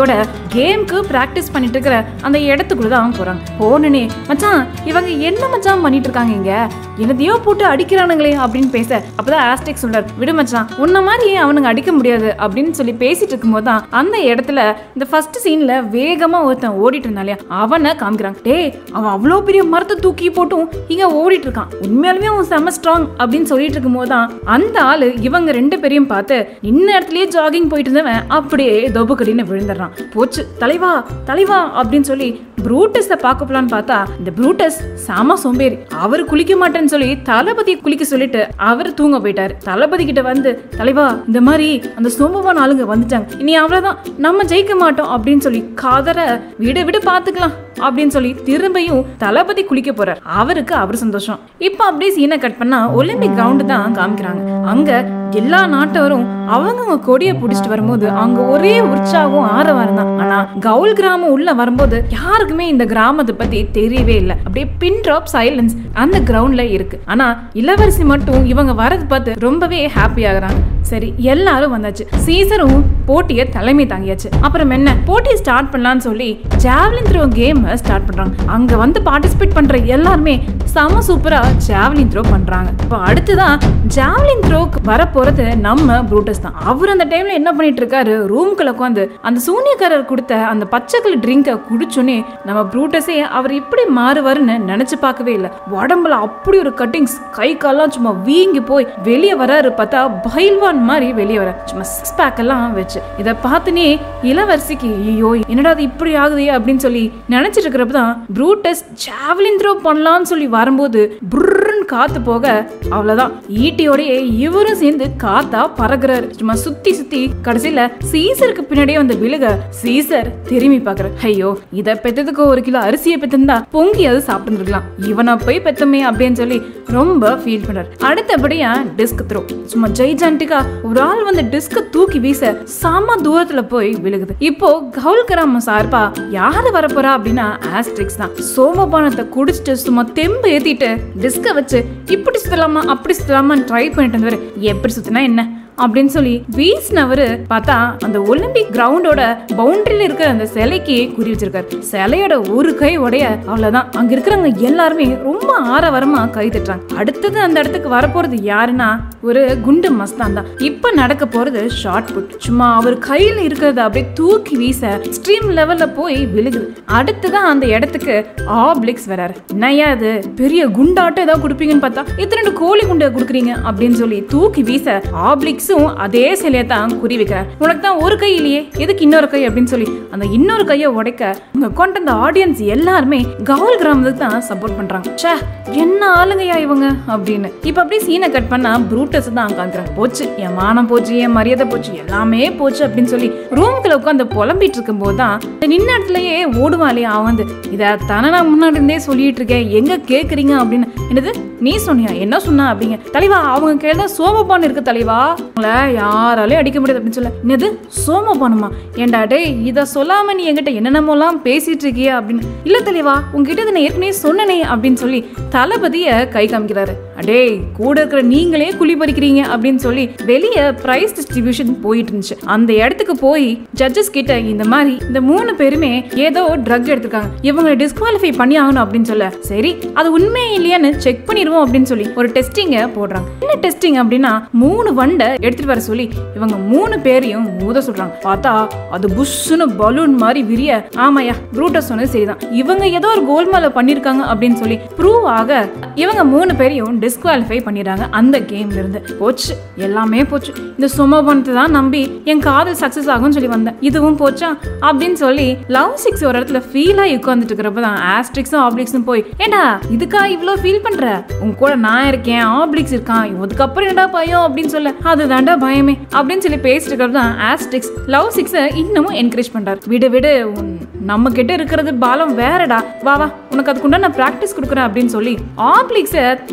கேம்க்கு பிராக்டிஸ் பண்ணிட்டு இருக்கிற அந்த இடத்துக்குள்ள தான் போறாங்க போனனே மச்சான் இவங்க என்ன மச்சான் பண்ணிட்டு இருக்காங்க இங்க என்னதையோ போட்டு அடிக்கிறானுங்களே அப்படின்னு பேச அப்பதான் ஆஸ்டெக் சொல்றாரு விடு மச்சான் உன்ன மாதிரி அவனுங்க அடிக்க முடியாது அப்படின்னு சொல்லி பேசிட்டு இருக்கும்போது தான் அந்த இடத்துல இந்த ஃபர்ஸ்ட் சீன்ல வேகமா ஒருத்தன் ஓடிட்டு இருந்தாலே அவனை காமிக்கிறாங்க டேய் அவன் அவ்வளோ பெரிய மரத்தை தூக்கி போட்டும் இங்க ஓடிட்டு இருக்கான் உண்மையாலுமே அவன் செம ஸ்ட்ராங் அப்படின்னு சொல்லிட்டு இருக்கும்போது தான் அந்த ஆளு இவங்க ரெண்டு பேரையும் பார்த்து நின்ன இடத்துலயே ஜாகிங் போயிட்டு இருந்தவன் அப்படியே தொபுக்கடின்னு விழுந்துடுறான் போச்சு தலைவா தலைவா அப்படின்னு சொல்லி ப்ரூட்டஸை பார்க்க போலான்னு பார்த்தா இந்த ப்ரூட்டஸ் செம சோம்பேறி அவர் குளிக்க மாட்டேன்னு சொல்லி தளபதி குளிக்க சொல்லிட்டு அவர் தூங்க போயிட்டாரு தளபதி கிட்ட வந்து தலைவா இந்த மாதிரி அந்த சோம்பவான ஆளுங்க வந்துட்டாங்க இனி அவ்வளவுதான் நம்ம ஜெயிக்க மாட்டோம் அப்படின்னு சொல்லி காதர விடு விடு பாத்துக்கலாம் அப்படின்னு சொல்லி திரும்பியும் தளபதி குளிக்க போறார் அவருக்கு அவர் சந்தோஷம் இப்போ அப்படியே சீனை கட் பண்ணா ஒலிம்பிக் கிரவுண்டு தான் காமிக்கிறாங்க அங்க எல்லா நாட்டவரும் அவங்கவங்க கொடியை பிடிச்சிட்டு வரும்போது அங்க ஒரே உற்சாகம் ஆரவாரம் தான் ஆனா கவுல் கிராமம் உள்ள வரும்போது யாருக்குமே இந்த கிராமத்தை பத்தி தெரியவே இல்லை அப்படியே பின் ட்ராப் சைலன்ஸ் அந்த கிரவுண்ட்ல இருக்கு ஆனா இளவரசி மட்டும் இவங்க வரது பார்த்து ரொம்பவே ஹாப்பி ஆகுறாங்க சரி எல்லாரும் வந்தாச்சு சீசரும் போட்டியை தலைமை தாங்கியாச்சு அப்புறம் என்ன போட்டியை ஸ்டார்ட் பண்ணலாம்னு சொல்லி ஜாவ்லின் த்ரோ கேம் ஸ்டார்ட் பண்றாங்க அங்க வந்து பார்ட்டிசிபேட் பண்ற எல்லாருமே செம சூப்பரா ஜாவ்லின் த்ரோ பண்றாங்க இப்போ அடுத்துதான் ஜாவ்லின் த்ரோக்கு வர போறது நம்ம ப்ரூட்டஸ் தான் அவர் அந்த டைம்ல என்ன பண்ணிட்டு இருக்காரு ரூம்குள்ள உட்காந்து அந்த சூனியக்காரர் கொடுத்த அந்த பச்சை கலர் ட்ரிங்கை குடிச்சோன்னே நம்ம ப்ரூட்டஸே அவர் இப்படி மாறுவாருன்னு நினைச்சு பார்க்கவே இல்லை உடம்புல அப்படி ஒரு கட்டிங்ஸ் கை கால்லாம் சும்மா வீங்கி போய் வெளியே வராரு பார்த்தா பைல்வான் மாதிரி வெளியே வர சும்மா சிக்ஸ் பேக் எல்லாம் வச்சு இதை பார்த்துனே இளவரசிக்கு ஐயோ என்னடா அது இப்படி ஆகுதே அப்படின்னு சொல்லி நினைச்சிட்டு இருக்கிறப்ப தான் ப்ரூட்டஸ் ஜாவலின் த்ரோ பண்ணலாம்னு சொல்லி வரும்போது புர்ன்னு காத்து போக அவ்வளவுதான் ஈட்டியோடயே இவரும் சேர்ந்து காத்தா பறக்குறாரு சும்மா சுத்தி சுத்தி கடைசியில சீசருக்கு பின்னாடியே வந்து விழுக சீசர் திரும்பி பாக்குறாரு ஐயோ இத பெத்ததுக்கு ஒரு கிலோ அரிசியை பெத்திருந்தா பொங்கி அது சாப்பிட்டுருக்கலாம் இவனை போய் பெத்தமே அப்படின்னு சொல்லி ரொம்ப ஃபீல் பண்றாரு அடுத்தபடியா டிஸ்க் த்ரோ சும்மா ஜெய்ஜான்டிக்கா ஒரு ஆள் வந்து டிஸ்க தூக்கி வீச சம தூரத்துல போய் விழுகுது இப்போ கவுல் கிராமம் சார்பா யாரு வரப்போறா அப்படின்னா ஆஸ்ட்ரிக்ஸ் தான் சோமபானத்தை குடிச்சிட்டு சும்மா தெம்பு ஏத்திட்டு டிஸ்க வச்சு இப்படி சுத்தலாமா அப்படி சுத்தலாமான்னு ட்ரை பண்ணிட்டு இருந்தவர் எப்படி சுத்தினா என்ன அப்படின்னு சொல்லி வீசினவரு பார்த்தா அந்த ஒலிம்பிக் கிரவுண்டோட பவுண்டரியில இருக்கிற அந்த சிலைக்கு குறி வச்சிருக்காரு சிலையோட ஒரு கை உடைய அவ்வளவுதான் அங்க இருக்கிறவங்க எல்லாருமே ரொம்ப ஆரவாரமா கை தட்டுறாங்க அடுத்தது அந்த இடத்துக்கு வரப்போறது யாருன்னா ஒரு குண்டு மஸ்தான் தான் இப்ப நடக்க போறது ஷார்ட் புட் சும்மா அவர் கையில இருக்கிறத அப்படியே தூக்கி வீச ஸ்ட்ரீம் லெவல்ல போய் விழுகுது அடுத்ததான் அந்த இடத்துக்கு ஆப்ளிக்ஸ் வராரு என்னையா இது பெரிய குண்டாட்டம் ஏதாவது கொடுப்பீங்கன்னு பார்த்தா இத்தனை கோழி குண்டை கொடுக்குறீங்க அப்படின்னு சொல்லி தூக்கி வீச ஆப்ளிக்ஸும் அதே சிலையை தான் குறி வைக்கிறார் உனக்கு தான் ஒரு கை இல்லையே எதுக்கு இன்னொரு கை அப்படின்னு சொல்லி அந்த இன்னொரு கையை உடைக்க உங்க கொண்ட அந்த ஆடியன்ஸ் எல்லாருமே கவுல் கிராமத்துக்கு தான் சப்போர்ட் பண்றாங்க ச்சே என்ன ஆளுங்கயா இவங்க அப்படின்னு இப்ப அப்படியே சீனை கட் பண்ணா ப்ரூட்டஸ் தான் காந்துறாங்க போச்சு என் மானம் போச்சு என் மரியாதை போச்சு எல்லாமே போச்சு அப்படின்னு சொல்லி ரூம்குள்ள உட்காந்து புலம்பிட்டு இருக்கும் போது தான் நின்ன இடத்துலயே ஓடுவாளே அவன் வந்து இதை தானே நான் முன்னாடி இருந்தே சொல்லிட்டு இருக்கேன் எங்க கேக்குறீங்க அப்படின்னு என்னது நீ சொன்னியா என்ன சொன்னா அப்படிங்க தலைவா அவங்க கேள்வி சோமபான் இருக்கு தலைவா உங்களை யாராலையும் அடிக்க முடியாது அப்படின்னு சொல்ல என்னது சோமபானமா ஏண்டா டேய் இதை சொல்லாம நீ என்கிட்ட என்னென்னமோலாம் பேசிட்டு இருக்கியா அப்படின்னு இல்ல தலைவா உங்ககிட்ட இதை நான் ஏற்கனவே சொன்னனே அப்படின்னு சொல்லி தளபதிய கை காமிக்கிறாரு அடே கூட இருக்கிற நீங்களே குழி பறிக்கிறீங்க அப்படின்னு சொல்லி வெளியே பிரைஸ் டிஸ்ட்ரிபியூஷன் போயிட்டு இருந்துச்சு அந்த இடத்துக்கு போய் ஜட்ஜஸ் கிட்ட இந்த மாதிரி இந்த மூணு பேருமே ஏதோ ட்ரக் எடுத்திருக்காங்க இவங்களை டிஸ்குவாலிஃபை பண்ணி ஆகணும் அப்படின்னு சொல்ல சரி அது உண்மை இல்லையான்னு செக் பண்ணிடுவோம் அப்படின்னு சொல்லி ஒரு டெஸ்டிங்க போடுறாங்க என்ன டெஸ்டிங் அப்படின்னா மூணு வண்டை எடுத்துட்டு வர சொல்லி இவங்க மூணு பேரையும் ஊத சொல்றாங்க பார்த்தா அது புஷ்ஷுன்னு பலூன் மாதிரி விரிய ஆமாயா ப்ரூட்டஸ் சொன்னது சரிதான் இவங்க ஏதோ ஒரு கோல்மால பண்ணிருக்காங்க அப்படின்னு சொல்லி ப்ரூவ் ஆக இவங்க மூணு பேரையும் டிஸ்குவாலிஃபை பண்ணிடுறாங்க அந்த கேம்ல இருந்து போச்சு எல்லாமே போச்சு இந்த சுமபனத்தை தான் நம்பி என் காதல் சக்சஸ் ஆகும்னு சொல்லி வந்தேன் இதுவும் போச்சா அப்படின்னு சொல்லி லவ் சிக்ஸ் ஒரு இடத்துல ஃபீல் ஆகி உட்காந்துட்டு இருக்கிறப்ப தான் ஆஸ்ட்ரிக்ஸும் ஆப்ளிக்ஸும் போய் ஏண்டா இதுக்கா இவ்வளோ ஃபீல் பண்ற உன் கூட நான் இருக்கேன் ஆப்ளிக்ஸ் இருக்கான் இதுக்கப்புறம் என்னடா பயம் அப்படின்னு சொல்ல அதுதான்டா பயமே அப்படின்னு சொல்லி பேசிட்டு இருக்கிறது தான் ஆஸ்ட்ரிக்ஸ் லவ் சிக்ஸை இன்னமும் என்கரேஜ் பண்றாரு விடு விடு உன் நம்ம கிட்ட இருக்கிறது பாலம் வேறடா வா வா உனக்கு அதுக்குண்டா நான் ப்ராக்டிஸ் கொடுக்குறேன் அப்படின்னு சொல்லி ஆப்ளிக்ஸை பஞ்சிங்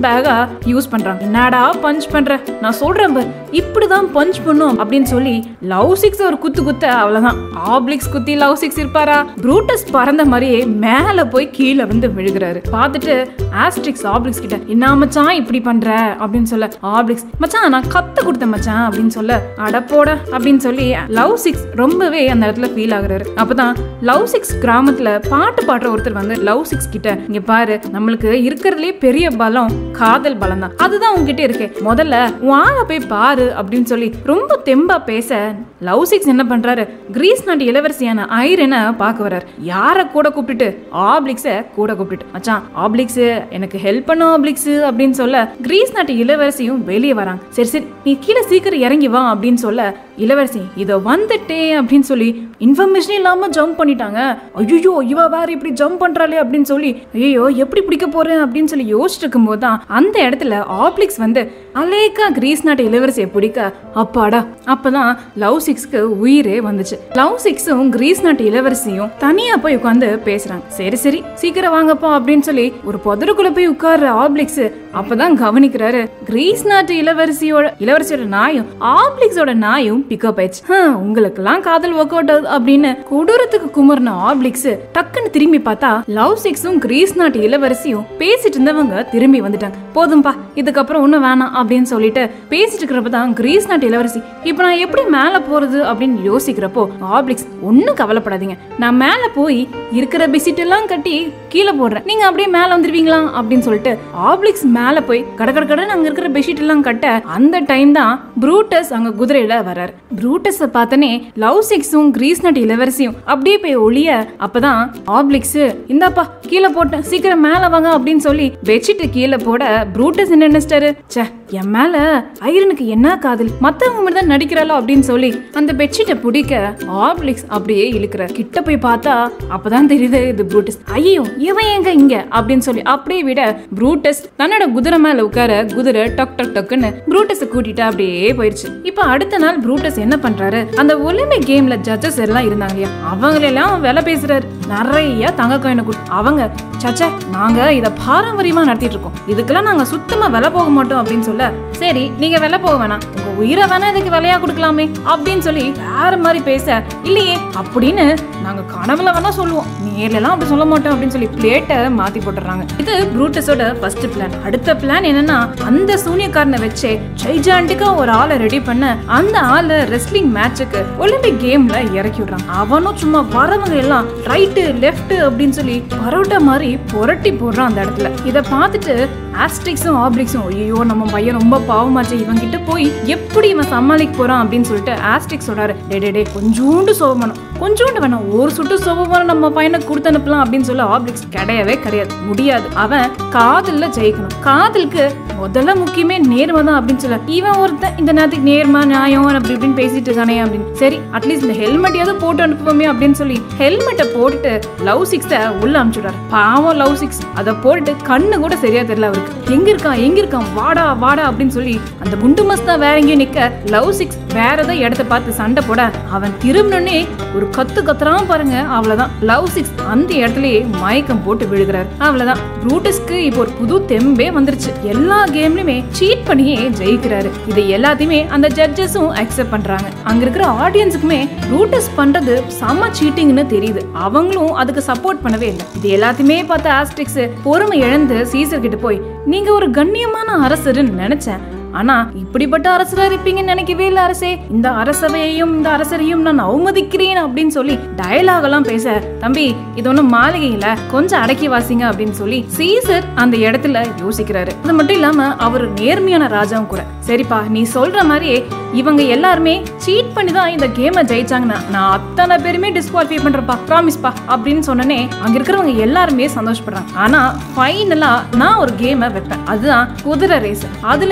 பேக்கா யூஸ் பண்றாங்க என்னடா பஞ்ச் பண்ற நான் சொல்றேன் பார் இப்படிதான் பஞ்ச் பண்ணும் அப்படின்னு சொல்லி லவ் சிக்ஸ் ஒரு குத்து குத்த அவ்வளவுதான் ஆப்ளிக்ஸ் குத்தி லவ் சிக்ஸ் இருப்பாரா ப்ரூட்டஸ் பறந்த மாதிரியே மேல போய் கீழே வந்து விழுகிறாரு பார்த்துட்டு ஆஸ்ட்ரிக்ஸ் ஆப்ளிக்ஸ் கிட்ட என்ன மச்சான் இப்படி பண்ற அப்படின்னு சொல்ல ஆப்ளிக்ஸ் மச்சான் நான் கத்து கொடுத்தேன் மச்சான் அப்படின்னு சொல்ல அடப்போட அப்படின்னு சொல்லி லவ் சிக்ஸ் ரொம்பவே அந்த இடத்துல ஃபீல் ஆகுறாரு அப்பதான் லவ் சிக்ஸ் கிராமத்துல பாட்டு பாடுற ஒருத்தர் வந்து லவ் சிக்ஸ் கிட்ட இங்க பாரு நம்மளுக்கு இருக்கிறதுலே பெரிய பலம் காதல் பலம் தான் அதுதான் உங்ககிட்ட இருக்கு முதல்ல உன் ஆளை போய் பாரு அப்படின்னு சொல்லி ரொம்ப தெம்பா பேச லவ் சிக்ஸ் என்ன பண்றாரு கிரீஸ் நாட்டு இளவரசியான ஐரனை பார்க்க வர்றாரு யார கூட கூப்பிட்டுட்டு ஆப்ளிக்ஸ கூட கூப்பிட்டுட்டு மச்சான் ஆப்ளிக்ஸ் எனக்கு ஹெல்ப் பண்ணு ஆப்ளிக்ஸ் அப்படின்னு சொல்ல கிரீஸ் நாட்டு இளவரசியும் வெளியே வராங்க சரி சரி நீ கீழே சீக்கிரம் இறங்கி வா அப்படின்னு சொல்ல இளவரசி இதோ வந்துட்டே அப்படின்னு சொல்லி இன்ஃபர்மேஷன் இல்லாம ஜம்ப் பண்ணிட்டாங்க ஐயோ இவ வேற இப்படி ஜம்ப் பண்றாளே அப்படின்னு சொல்லி ஐயோ எப்படி பிடிக்க போறேன் அப்படின்னு சொல்லி யோசிச்சுட்டு இருக்கும்போது தான் அந்த இடத்துல ஆப்ளிக்ஸ் வந்து அலேக்கா கிரீஸ் நாட்டு இளவரசியை பிடிக்க அப்பாடா அப்பதான் லவ் சிக்ஸ்க்கு உயிரே வந்துச்சு லவ் சிக்ஸும் கிரீஸ் நாட்டு இளவரசியும் தனியா போய் உட்காந்து பேசுறாங்க சரி சரி சீக்கிரம் வாங்கப்பா அப்படின்னு சொல்லி ஒரு புதருக்குள்ள போய் உட்கார்ற ஆப்ளிக்ஸ் அப்பதான் கவனிக்கிறாரு கிரீஸ் நாட்டு இளவரசியோட இளவரசியோட நாயும் ஆப்ளிக்ஸோட நாயும் பிக்கப் ஆயிடுச்சு "ஹம், உங்களுக்கெல்லாம் காதல் ஒர்க் அவுட் ஆகுது அப்படின்னு கொடூரத்துக்கு குமர்ன ஆப்ளிக்ஸ் டக்குன்னு திரும்பி பார்த்தா லவ் சிக்ஸும் கிரீஸ் நாட்டு இளவரசியும் பேசிட்டு இருந்தவங்க திரும்பி வந்துட்டாங்க போதும்பா இதுக்கப்புறம் ஒன்றும் வேணாம் அப்படின்னு சொல்லிட்டு பேசிட்டு இருக்கிறப்ப தான் கிரீஸ் நாட்டு இளவரசி இப்போ நான் எப்படி மேலே போறது அப்படின்னு யோசிக்கிறப்போ ஆப்ளிக்ஸ் ஒன்றும் கவலைப்படாதீங்க நான் மேலே போய் இருக்கிற பெசிட் எல்லாம் கட்டி கீழே போடுறேன் நீங்க அப்படியே மேலே வந்துருவீங்களா அப்படின்னு சொல்லிட்டு ஆப்ளிக்ஸ் மேலே போய் கட கட கடன்னு அங்க இருக்கிற பெட்ஷீட் எல்லாம் கட்ட அந்த டைம் தான் ப்ரூட்டஸ் அங்க குதிரையில வராரு ப்ரூட்டஸ பார்த்தனே லவ் சிக்ஸும் கிரீஸ் நட் இளவரசியும் அப்படியே போய் ஒளிய அப்பதான் ஆப்ளிக்ஸ் இந்தாப்பா கீழே போட்டேன் சீக்கிரம் மேல வாங்க அப்படின்னு சொல்லி பெட்ஷீட் கீழே போட ப்ரூட்டஸ் என்ன நினைச்சிட்டாரு ச்சே என் மேல ஐரனுக்கு என்ன காதல் மத்தவங்க மட்டும் தான் நடிக்கிறாளோ அப்படின்னு சொல்லி அந்த பெட்ஷீட்டை பிடிக்க ஆப்ளிக்ஸ் அப்படியே இழுக்கிற கிட்ட போய் பார்த்தா அப்பதான் தெரியுது இது ப்ரூட்டஸ் ஐயோ இவன் எங்க இங்க அப்படின்னு சொல்லி அப்படியே விட ப்ரூட்டஸ் தன்னோட குதிரை மேல உட்கார குதிரை டக் டக் டக்குன்னு ப்ரூட்டஸை கூட்டிட்டு அப்படியே போயிருச்சு இப்போ அடுத்த நாள் ப்ரூட்டஸ் என்ன பண்றாரு அந்த ஒலிம்பிக் கேம்ல ஜட்ஜஸ் எல்லாம் இருந்தாங்க இல்லையா அவங்களெல்லாம் வேலை பேசுறாரு நிறைய தங்க காயினை கொடு அவங்க சச்சே நாங்க இத பாரம்பரியமா நடத்திட்டு இருக்கோம் இதுக்கெல்லாம் நாங்க சுத்தமா விலை போக மாட்டோம் அப்படின்னு சொல்ல சரி நீங்க விலை போக வேணாம் உங்க உயிரை வேணா இதுக்கு விலையா கொடுக்கலாமே அப்படின்னு சொல்லி வேற மாதிரி பேச இல்லையே அப்படின்னு நாங்க கனவுல வேணா சொல்லுவோம் நேர்ல எல்லாம் அப்படி சொல்ல மாட்டோம் அப்படின்னு சொல்லி பிளேட்டை மாத்தி போட்டுறாங்க இது ப்ரூட்டஸோட ஃபர்ஸ்ட் பிளான் அடுத்த பிளான் என்னன்னா அந்த சூனியக்காரனை வச்சே ஜெய்ஜாண்டிக்கா ஒரு ஆளை ரெடி பண்ண அந்த ஆளை ரெஸ்லிங் மேட்சுக்கு ஒலிம்பிக் கேம்ல இறக்கி விடுறாங்க அவனும் சும்மா வரவங்க எல்லாம் ரைட்டு லெஃப்ட் அப்படின்னு சொல்லி பரோட்டா மாதிரி புரட்டி போடுறான் அந்த இடத்துல இத பார்த்துட்டு ஆஸ்ட்ரிக்ஸும் ஆப்ரிக்ஸும் ஐயோ நம்ம பையன் ரொம்ப பாவமாச்சு இவன் கிட்ட போய் எப்படி இவன் சமாளிக்க போறான் அப்படின்னு சொல்லிட்டு ஆஸ்ட்ரிக் சொல்றாரு டே டே டே கொஞ்சோண்டு சோபமானம் கொஞ்சோண்டு வேணாம் ஒரு சுட்டு சோபமானம் நம்ம பையனை கொடுத்து அனுப்பலாம் அப்படின்னு சொல்ல ஆப்ரிக்ஸ் கிடையவே கிடையாது முடியாது அவன் காதல்ல ஜெயிக்கணும் காதலுக்கு முதல்ல முக்கியமே நேர்மை தான் அப்படின்னு சொல்ல இவன் ஒருத்தன் இந்த நேரத்துக்கு நேர்மை நியாயம் அப்படி இப்படின்னு பேசிட்டு இருக்கானே அப்படின்னு சரி அட்லீஸ்ட் இந்த ஹெல்மெட்டையாவது போட்டு அனுப்புவோமே அப்படின்னு சொல்லி ஹெல்மெட்டை போட்டுட்டு லவ் சிக்ஸ உள்ள அனுப்பிச்சுடாரு பாவம் லவ் சிக்ஸ் அதை போட்டுட்டு கண்ணு கூட சரியா தெரியல அவருக்கு எங்க இருக்கான் எங்க இருக்கான் வாடா வாடா அப்படின்னு சொல்லி அந்த குண்டு மஸ்தா வேற எங்கேயும் நிக்க லவ் சிக்ஸ் வேற ஏதோ இடத்த பார்த்து சண்டை போட அவன் திரும்பினே ஒரு கத்து கத்துறான் பாருங்க அவ்வளவுதான் லவ் சிக்ஸ் அந்த இடத்துலயே மயக்கம் போட்டு விழுகிறாரு அவ்வளவுதான் ப்ரூட்டஸ்க்கு இப்போ ஒரு புது தெம்பே வந்துருச்சு எல்லா கேம்லயுமே சீட் பண்ணியே ஜெயிக்கிறாரு இது எல்லாத்தையுமே அந்த ஜட்ஜஸும் அக்செப்ட் பண்றாங்க அங்க இருக்கிற ஆடியன்ஸுக்குமே ப்ரூட்டஸ் பண்றது செம சீட்டிங்னு தெரியுது அவங்களும் அதுக்கு சப்போர்ட் பண்ணவே இல்லை இது எல்லாத்தையுமே பார்த்த ஆஸ்ட்ரிக்ஸ் பொறுமை இழந்து சீசர் கிட்ட போய் நீங்க ஒரு கண்ணியமான அரசர்னு நினைச்சேன் ஆனா இப்படிப்பட்ட அரசரா இருப்பீங்கன்னு நினைக்கவே இல்ல அரசே இந்த அரசவையையும் இந்த அரசரையும் நான் அவமதிக்கிறேன் அப்படின்னு சொல்லி டயலாக் எல்லாம் பேச தம்பி இது ஒண்ணும் மாளிகை இல்ல கொஞ்சம் அடக்கி வாசிங்க அப்படின்னு சொல்லி சீசர் அந்த இடத்துல யோசிக்கிறாரு அது மட்டும் இல்லாம அவர் நேர்மையான ராஜாவும் கூட சரிப்பா நீ சொல்ற மாதிரியே இவங்க எல்லாருமே சீட் பண்ணி தான் இந்த கேமை ஜெயிச்சாங்கன்னா நான் அத்தனை பேருமே டிஸ்குவாலிஃபை பண்றப்பா ப்ராமிஸ்பா அப்படின்னு சொன்னனே அங்க இருக்கிறவங்க எல்லாருமே சந்தோஷப்படுறாங்க ஆனா ஃபைனலா நான் ஒரு கேமை வைப்பேன் அதுதான் குதிரை ரேஸ் அதுல யாரு கோல்டு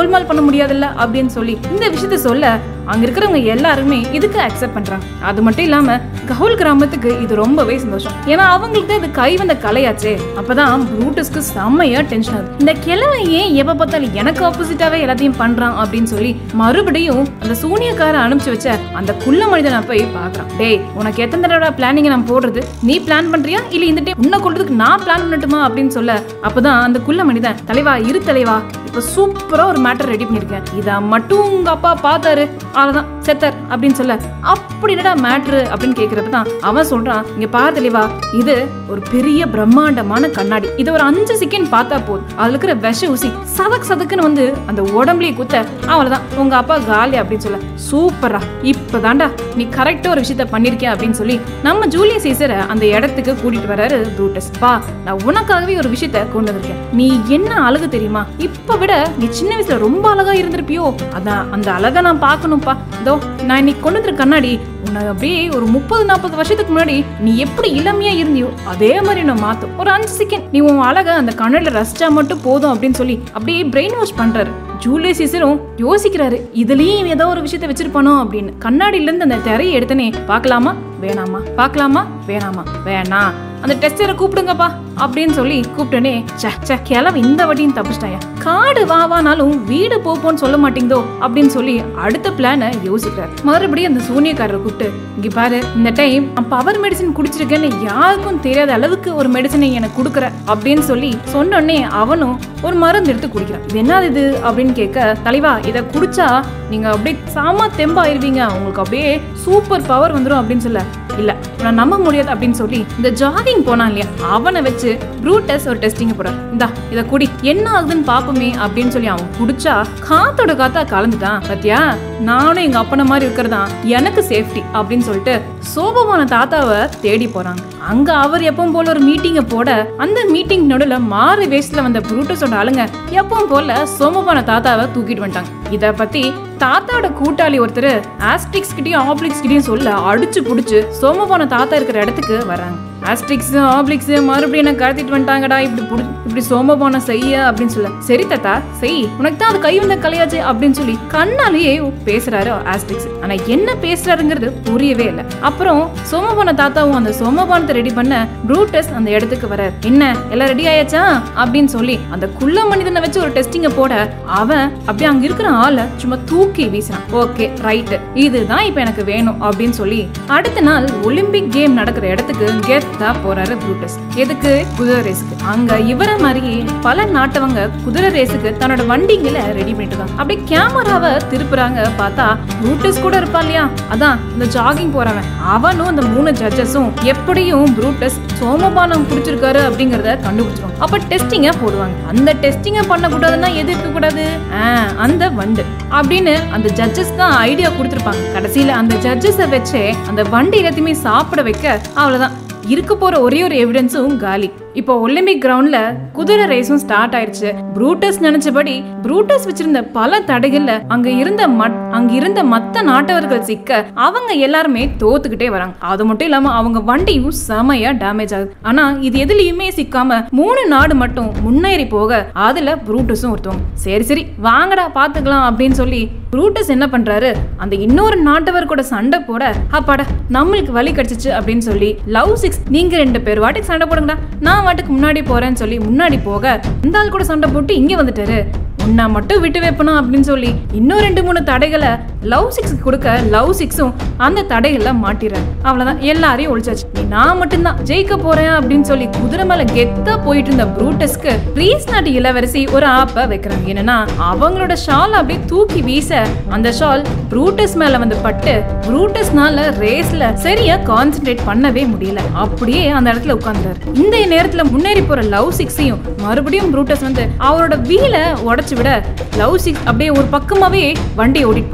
கோல்மால் பண்ண முடியாதுல்ல அப்படின்னு சொல்லி இந்த விஷயத்த சொல்ல அங்க இருக்கிறவங்க எல்லாருமே இதுக்கு அக்செப்ட் பண்றாங்க அது மட்டும் இல்லாம கவுல் கிராமத்துக்கு இது ரொம்பவே சந்தோஷம் ஏன்னா அவங்களுக்கு தான் இது கை வந்த கலையாச்சே அப்பதான் ப்ரூட்டஸ்க்கு செம்மையா டென்ஷன் ஆகுது இந்த கிழமை ஏன் எப்ப பார்த்தாலும் எனக்கு ஆப்போசிட்டாவே எல்லாத்தையும் பண்றான் அப்படின்னு சொல்லி மறுபடியும் அந்த சூனியக்கார அனுப்பிச்சு வச்ச அந்த குள்ள மனிதனை போய் பாக்குறான் டேய் உனக்கு எத்தனை தடவை பிளானிங் நான் போடுறது நீ பிளான் பண்றியா இல்ல இந்த டைம் உன்னை கொள்றதுக்கு நான் பிளான் பண்ணட்டுமா அப்படின்னு சொல்ல அப்பதான் அந்த குள்ள மனிதன் தலைவா இரு தலைவா இப்ப சூப்பரா ஒரு மேட்டர் ரெடி பண்ணிருக்கேன் இத மட்டும் உங்க அப்பா பார்த்தாரு அவ்வளவுதான் செத்தார் அப்படின்னு சொல்ல அப்படி என்னடா மேட்ரு அப்படின்னு கேக்குறப்ப தான் அவன் சொல்றான் இங்க பாரு தெளிவா இது ஒரு பெரிய பிரம்மாண்டமான கண்ணாடி இது ஒரு அஞ்சு செகண்ட் பார்த்தா போதும் அதுல இருக்கிற விஷ ஊசி சதக் சதக்குன்னு வந்து அந்த உடம்புலயே குத்த அவ்வளவுதான் உங்க அப்பா காலி அப்படின்னு சொல்ல சூப்பரா இப்பதான்டா நீ கரெக்டா ஒரு விஷயத்த பண்ணிருக்கிய அப்படின்னு சொல்லி நம்ம ஜூலியஸ் சீசரை அந்த இடத்துக்கு கூட்டிட்டு வராரு ப்ரூட்டஸ் பா நான் உனக்காகவே ஒரு விஷயத்த கொண்டு வந்திருக்கேன் நீ என்ன அழகு தெரியுமா இப்ப விட நீ சின்ன வயசுல ரொம்ப அழகா இருந்திருப்பியோ அதான் அந்த அழகை நான் பார்க்கணும்ப்பா இதோ நான் இன்னைக்கு கொண்டு வந்திருக்க கண்ணாடி உன்னை அப்படியே ஒரு முப்பது நாற்பது வருஷத்துக்கு முன்னாடி நீ எப்படி இளமையா இருந்தியோ அதே மாதிரி நான் மாத்தும் ஒரு அஞ்சு செகண்ட் நீ உன் அழகை அந்த கண்ணாடியில ரசிச்சா மட்டும் போதும் அப்படின்னு சொல்லி அப்படியே பிரெயின் வாஷ் பண்றாரு ஜூலியஸ் சீசரும் யோசிக்கிறாரு இதுலயும் ஏதோ ஒரு விஷயத்த வச்சிருப்பானோ அப்படின்னு கண்ணாடியில இருந்து அந்த திரையை எடுத்தனே பார்க்கலாமா வேணாமா பார்க்கலாமா வேணாமா வேணாம் அந்த டெஸ்டரை கூப்பிடுங்கப்பா அப்படின்னு சொல்லி கூப்பிட்டனே சே சே கிளவ இந்த வட்டியும் தப்பிச்சிட்டாயா காடு வா வானாலும் வீடு போப்போன்னு சொல்ல மாட்டீங்கதோ அப்படின்னு சொல்லி அடுத்த பிளானை யோசிக்கிறார் மறுபடியும் அந்த சூனியக்காரரை கூப்பிட்டு இங்க பாரு இந்த டைம் பவர் மெடிசன் குடிச்சிருக்கேன்னு யாருக்கும் தெரியாத அளவுக்கு ஒரு மெடிசனை எனக்கு கொடுக்குற அப்படின்னு சொல்லி சொன்னோடனே அவனும் ஒரு மருந்து எடுத்து குடிக்கிறான் இது என்னது இது அப்படின்னு கேட்க தலைவா இதை குடிச்சா நீங்க அப்படியே சாம தெம்பாயிருவீங்க உங்களுக்கு அப்படியே சூப்பர் பவர் வந்துடும் அப்படின்னு சொல்ல இல்ல நான் நம்ப முடியாது அப்படின்னு சொல்லி இந்த ஜாகிங் போனான் இல்லையா அவனை வச்சு ப்ரூட்டஸ் ஒரு டெஸ்டிங் போறான் இந்தா இத குடி என்ன ஆகுதுன்னு பாப்போமே அப்படின்னு சொல்லி அவன் குடிச்சா காத்தோட காத்தா கலந்துட்டான் பாத்தியா நானும் எங்க அப்பன மாதிரி இருக்கிறதா எனக்கு சேஃப்டி அப்படின்னு சொல்லிட்டு சோபமான தாத்தாவை தேடி போறாங்க அங்க அவர் எப்பவும் போல ஒரு மீட்டிங்க போட அந்த மீட்டிங் நடுவுல மாறு வேஸ்ட்ல வந்த ப்ரூட்டஸோட ஆளுங்க எப்பவும் போல சோமபான தாத்தாவை தூக்கிட்டு வந்துட்டாங்க இத பத்தி தாத்தாவோட கூட்டாளி ஒருத்தர் ஆஸ்ட்ரிக்ஸ் கிட்டயும் ஆப்ளிக்ஸ் கிட்டயும் சொல்ல அடிச்சு புடிச்சு சோமபான தாத்தா இருக்கிற இடத்துக்கு வராங்க ஆஸ்ட்ரிக்ஸ் ஆப்ளிக்ஸ் மறுபடியும் என்ன கடத்திட்டு வந்துட்டாங்கடா இப்படி புடி- இப்படி சோமபானம் செய்ய அப்படின்னு சொல்ல சரி தாத்தா செய் உனக்கு தான் அது கை வந்த கலையாச்சு அப்படின்னு சொல்லி கண்ணாலேயே பேசுறாரு ஆஸ்ட்ரிக்ஸ் ஆனா என்ன பேசுறாருங்கிறது புரியவே இல்லை அப்புறம் சோமபான தாத்தாவும் அந்த சோமபானத்தை ரெடி பண்ண ப்ரூட்டஸ் அந்த இடத்துக்கு வர என்ன எல்லாம் ரெடி ஆயாச்சா அப்படின்னு சொல்லி அந்த குள்ள மனிதனை வச்சு ஒரு டெஸ்டிங்க போட அவன் அப்படியே அங்க இருக்கிற ஆளை சும்மா தூக்கி வீசுறான் ஓகே ரைட் இதுதான் இப்ப எனக்கு வேணும் அப்படின்னு சொல்லி அடுத்த நாள் ஒலிம்பிக் கேம் நடக்கிற இடத்துக்கு கெத்தா போறாரு ப்ரூட்டஸ் எதுக்கு குதிரை ரேஸ்க்கு அங்க இவர மாதிரியே பல நாட்டவங்க குதிரை ரேஸுக்கு தன்னோட வண்டிங்களை ரெடி பண்ணிட்டு இருக்காங்க அப்படியே கேமராவை திருப்புறாங்க பார்த்தா ப்ரூட்டஸ் கூட இருப்பா இல்லையா அதான் இந்த ஜாகிங் போறவன் அவனும் அந்த மூணு ஜட்ஜஸும் எப்படியும் ப்ரூட்டஸ் சோமபானம் குடிச்சிருக்காரு அப்படிங்கறத கண்டுபிடிச்சிரும் அப்ப டெஸ்டிங்க போடுவாங்க அந்த டெஸ்டிங்க பண்ண கூடாதுன்னா எது இருக்க கூடாது ஆஹ், அந்த வண்டு அப்படின்னு அந்த ஜட்ஜஸ் தான் ஐடியா கொடுத்துருப்பாங்க கடைசியில அந்த ஜட்ஜஸை வச்சே அந்த வண்டி எல்லாத்தையுமே சாப்பிட வைக்க அவ்வளவுதான் இருக்க போற ஒரே ஒரு எவிடன்ஸும் காலி இப்போ ஒலிம்பிக் கிரவுண்ட்ல குதிரை ரேஸும் ஸ்டார்ட் ஆயிடுச்சு ப்ரூட்டஸ் நினைச்சபடி ப்ரூட்டஸ் வச்சிருந்த பல தடைகள்ல அங்க இருந்த மட் அங்க இருந்த மத்த நாட்டவர்கள் சிக்க அவங்க எல்லாருமே தோத்துக்கிட்டே வராங்க அது மட்டும் இல்லாம அவங்க வண்டியும் செமையா டேமேஜ் ஆகுது ஆனா இது எதுலயுமே சிக்காம மூணு நாடு மட்டும் முன்னேறி போக அதுல ப்ரூட்டஸும் ஒருத்தவங்க சரி சரி வாங்கடா பாத்துக்கலாம் அப்படின்னு சொல்லி ப்ரூட்டஸ் என்ன பண்றாரு அந்த இன்னொரு நாட்டவர் கூட சண்டை போட அப்பாடா நம்மளுக்கு வழி கிடைச்சிச்சு அப்படின்னு சொல்லி லவ் சிக்ஸ் நீங்க ரெண்டு பேர் வாட்டுக்கு சண்டை போடுங்கடா நான் வாட்டுக்கு முன்னாடி போறேன்னு சொல்லி முன்னாடி போக இந்த ஆள் கூட சண்டை போட்டு இங்க வந்துட்டாரு உன்னை மட்டும் விட்டு வைப்பணும் அப்படின்னு சொல்லி இன்னும் ரெண்டு மூணு தடைகளை லவ் சிக்ஸ் கொடுக்க லவ் சிக்ஸும் அந்த தடைகளை மாட்டிடுறாரு அவ்வளவுதான் எல்லாரையும் ஒழிச்சாச்சு நீ நான் மட்டும்தான் ஜெயிக்க போறேன் அப்படின்னு சொல்லி குதிரை மேல கெத்தா போயிட்டு இருந்த ப்ரூட்டஸ்க்கு ரீஸ் நாட்டு இளவரசி ஒரு ஆப்ப வைக்கிறாங்க என்னன்னா அவங்களோட ஷால் அப்படியே தூக்கி வீச அந்த ஷால் ப்ரூட்டஸ் மேல வந்து பட்டு ப்ரூட்டஸ்னால ரேஸ்ல சரியா கான்சென்ட்ரேட் பண்ணவே முடியல அப்படியே அந்த இடத்துல உட்கார்ந்தாரு இந்த நேரத்துல முன்னேறி போற லவ் சிக்ஸையும் மறுபடியும் ப்ரூட்டஸ் வந்து அவரோட வீலை உடைச்சு விட லவ் சிக்ஸ் அப்படியே ஒரு பக்கமாவே வண்டி ஓடிட்டு போறார் என்னடா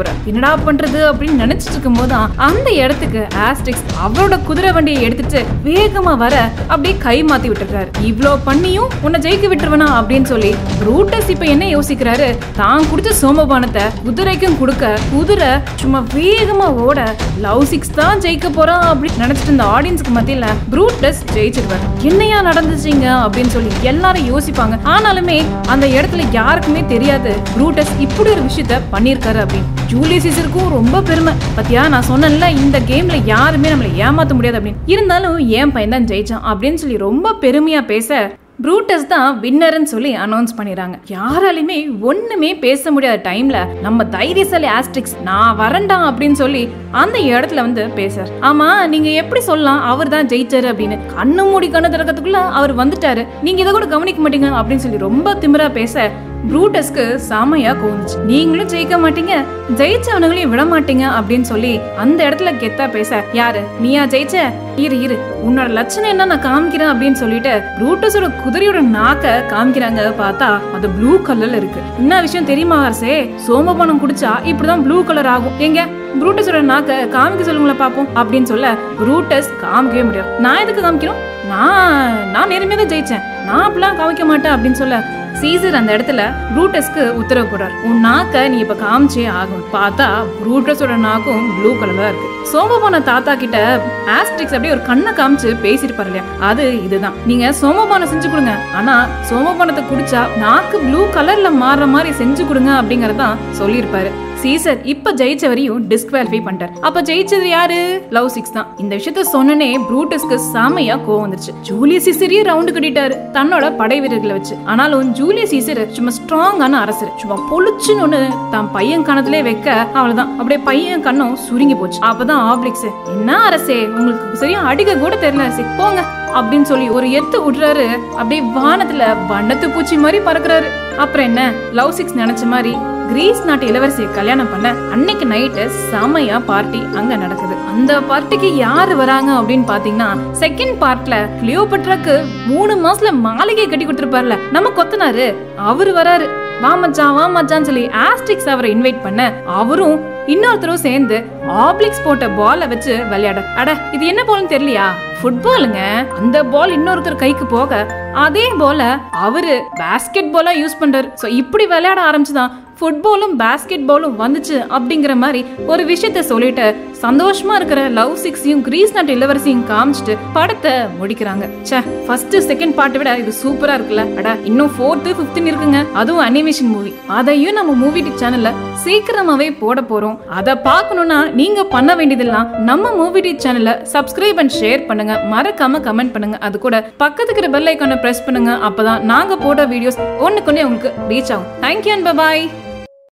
என்னடா பண்றது அப்படின்னு நினைச்சிட்டு இருக்கும்போது தான் அந்த இடத்துக்கு ஆஸ்டிக்ஸ் அவரோட குதிரை வண்டியை எடுத்துட்டு வேகமா வர அப்படியே கை மாத்தி விட்டுருக்காரு இவ்ளோ பண்ணியும் உன்னை ஜெயிக்க விட்டுருவனா அப்படின்னு சொல்லி ப்ரூட்டஸ் இப்ப என்ன யோசிக்கிறாரு தான் குடிச்ச சோமபானத்தை குதிரைக்கும் கொடுக்க குதிரை சும்மா வேகமா ஓட லவ் சிக்ஸ் தான் ஜெயிக்க போறான் அப்படின்னு நினைச்சிட்டு இருந்த ஆடியன்ஸ்க்கு மத்தியில ப்ரூட்டஸ் ஜெயிச்சிருவாரு என்னையா நடந்துச்சுங்க அப்படின்னு சொல்லி எல்லாரும் யோசிப்பாங்க ஆனாலுமே அந்த இடத்துல யாருக்குமே தெரியாது ப்ரூட்டஸ் இப்படி ஒரு விஷயத்த பண்ணியிருக்காரு அப்படின்னு ஜூலியஸ் சீசருக்கும் ரொம்ப பெருமை பத்தியா நான் சொன்னேன்ல இந்த கேம்ல யாருமே நம்மளை ஏமாத்த முடியாது அப்படின்னு இருந்தாலும் என் பையன் தான் ஜெயிச்சான் அப்படின்னு சொல்லி ரொம்ப பெருமையா பேச ப்ரூட்டஸ் தான் வின்னர்னு சொல்லி அனௌன்ஸ் பண்ணிடுறாங்க யாராலையுமே ஒண்ணுமே பேச முடியாத டைம்ல நம்ம தைரியசாலி ஆஸ்ட்ரிக்ஸ் நான் வரண்டா அப்படின்னு சொல்லி அந்த இடத்துல வந்து பேசுறார் ஆமா நீங்க எப்படி சொல்லலாம் அவர் தான் ஜெயிச்சாரு அப்படின்னு கண்ணு மூடி கண்ணு திறக்கிறதுக்குள்ள அவர் வந்துட்டாரு நீங்க இதை கூட கவனிக்க மாட்டீங்க அப்படின்னு சொல்லி ரொம்ப திமிரா பேச ப்ரூட்டஸ்க்கு செமையா கோந்துச்சு நீங்களும் ஜெயிக்க மாட்டீங்க ஜெயிச்சவனுங்களையும் விட மாட்டீங்க அப்படின்னு சொல்லி அந்த இடத்துல கெத்தா பேச யாரு நீயா ஜெயிச்ச இரு இரு உன்னோட லட்சணம் என்ன நான் காமிக்கிறேன் அப்படின்னு சொல்லிட்டு ப்ரூட்டஸோட குதிரையோட நாக்க காமிக்கிறாங்க பார்த்தா அது ப்ளூ கலர்ல இருக்கு என்ன விஷயம் தெரியுமா அரசே சோமபானம் குடிச்சா இப்படிதான் ப்ளூ கலர் ஆகும் எங்க ப்ரூட்டஸோட நாக்க காமிக்க சொல்லுங்களேன் பாப்போம் அப்படின்னு சொல்ல ப்ரூட்டஸ் காமிக்கவே முடியாது நான் எதுக்கு காமிக்கணும் நான் நான் நேர்மையா தான் ஜெயிச்சேன் நான் அப்படிலாம் காமிக்க மாட்டேன் அப்படின்னு சொல்ல சீசர் அந்த இடத்துல ப்ரூட்டஸ்க்கு உத்தரவு போடுறார் உன் நாக்க நீ இப்ப காமிச்சே ஆகும் பார்த்தா ப்ரூட்டஸோட நாக்கும் ப்ளூ கலர்ல இருக்கு சோமபான தாத்தா கிட்ட ஆஸ்ட்ரிக்ஸ் அப்படியே ஒரு கண்ணை காமிச்சு பேசிருப்பாரு இல்லையா அது இதுதான் நீங்க சோமபானம் செஞ்சு கொடுங்க ஆனா சோமபானத்தை குடிச்சா நாக்கு ப்ளூ கலர்ல மாறுற மாதிரி செஞ்சு கொடுங்க அப்படிங்கறதான் சொல்லியிருப்பாரு சீசர் இப்ப ஜெயிச்சவரையும் டிஸ்குவாலிஃபை பண்ணிட்டார் அப்ப ஜெயிச்சது யாரு லவ் சிக்ஸ் தான் இந்த விஷயத்த சொன்னனே ப்ரூட்டஸ்க்கு செமையா கோவம் வந்துருச்சு ஜூலியஸ் சீசரையும் ரவுண்டு கட்டிட்டாரு தன்னோட படை வீரர்களை வச்சு ஆனாலும் ஜூலியஸ் சீசர் சும்மா ஸ்ட்ராங்கான அரசர் சும்மா பொழிச்சுன்னு ஒண்ணு தான் பையன் கணத்திலே வைக்க அவ்வளவுதான் அப்படியே பையன் கண்ணும் சுருங்கி போச்சு அப்பதான் ஆப்ளிக்ஸ் என்ன அரசே உங்களுக்கு சரியா அடிக்க கூட தெரியல அரசே போங்க அப்படின்னு சொல்லி ஒரு எத்து விடுறாரு அப்படியே வானத்துல வண்ணத்து பூச்சி மாதிரி பறக்குறாரு அப்புறம் என்ன லவ் சிக்ஸ் நினைச்ச மாதிரி கிரீஸ் நாட்டு இளவரசியை கல்யாணம் பண்ண அன்னைக்கு நைட்டு செமையா பார்ட்டி அங்க நடக்குது அந்த பார்ட்டிக்கு யாரு வராங்க அப்படின்னு பாத்தீங்கன்னா செகண்ட் பார்ட்ல கிளியோபட்ராக்கு மூணு மாசத்துல மாளிகை கட்டி கொடுத்துருப்பார்ல நம்ம கொத்தனாரு அவரு வராரு வா மச்சான் வா மச்சான்னு சொல்லி ஆஸ்டிக்ஸ் அவரை இன்வைட் பண்ண அவரும் இன்னொருத்தரும் சேர்ந்து ஆப்ளிக்ஸ் போட்ட பாலை வச்சு விளையாட அட இது என்ன பால்னு தெரியலையா ஃபுட்பாலுங்க அந்த பால் இன்னொருத்தர் கைக்கு போக அதே போல அவரு பாஸ்கெட் பாலா யூஸ் பண்றாரு சோ இப்படி விளையாட ஆரம்பிச்சுதான் ஃபுட்பாலும் பாஸ்கெட் பாலும் வந்துச்சு அப்படிங்கிற மாதிரி ஒரு விஷயத்த சொல்லிட்டு சந்தோஷமா இருக்கிற லவ் சிக்ஸையும் கிரீஸ் நாட்டு இளவரசியும் காமிச்சிட்டு படத்தை முடிக்கிறாங்க ச்சே ஃபர்ஸ்ட் செகண்ட் பார்ட்டை விட இது சூப்பரா இருக்குல்ல அட இன்னும் ஃபோர்த்து ஃபிஃப்த்னு இருக்குங்க அதுவும் அனிமேஷன் மூவி அதையும் நம்ம மூவி சேனல்ல சீக்கிரமாவே போட போறோம் அதை பார்க்கணும்னா நீங்க பண்ண வேண்டியதெல்லாம் நம்ம மூவி டி சேனல்ல சப்ஸ்கிரைப் அண்ட் ஷேர் பண்ணுங்க மறக்காம கமெண்ட் பண்ணுங்க அது கூட பக்கத்துக்கு இருக்கிற பெல் ஐக்கானை பிரஸ் பண்ணுங்க அப்பதான் நாங்க போடுற வீடியோஸ் ஒண்ணுக்கு ஒண்ணே உங்களுக்கு ரீச் ஆகும் தேங்க்யூ அண்ட் பாய்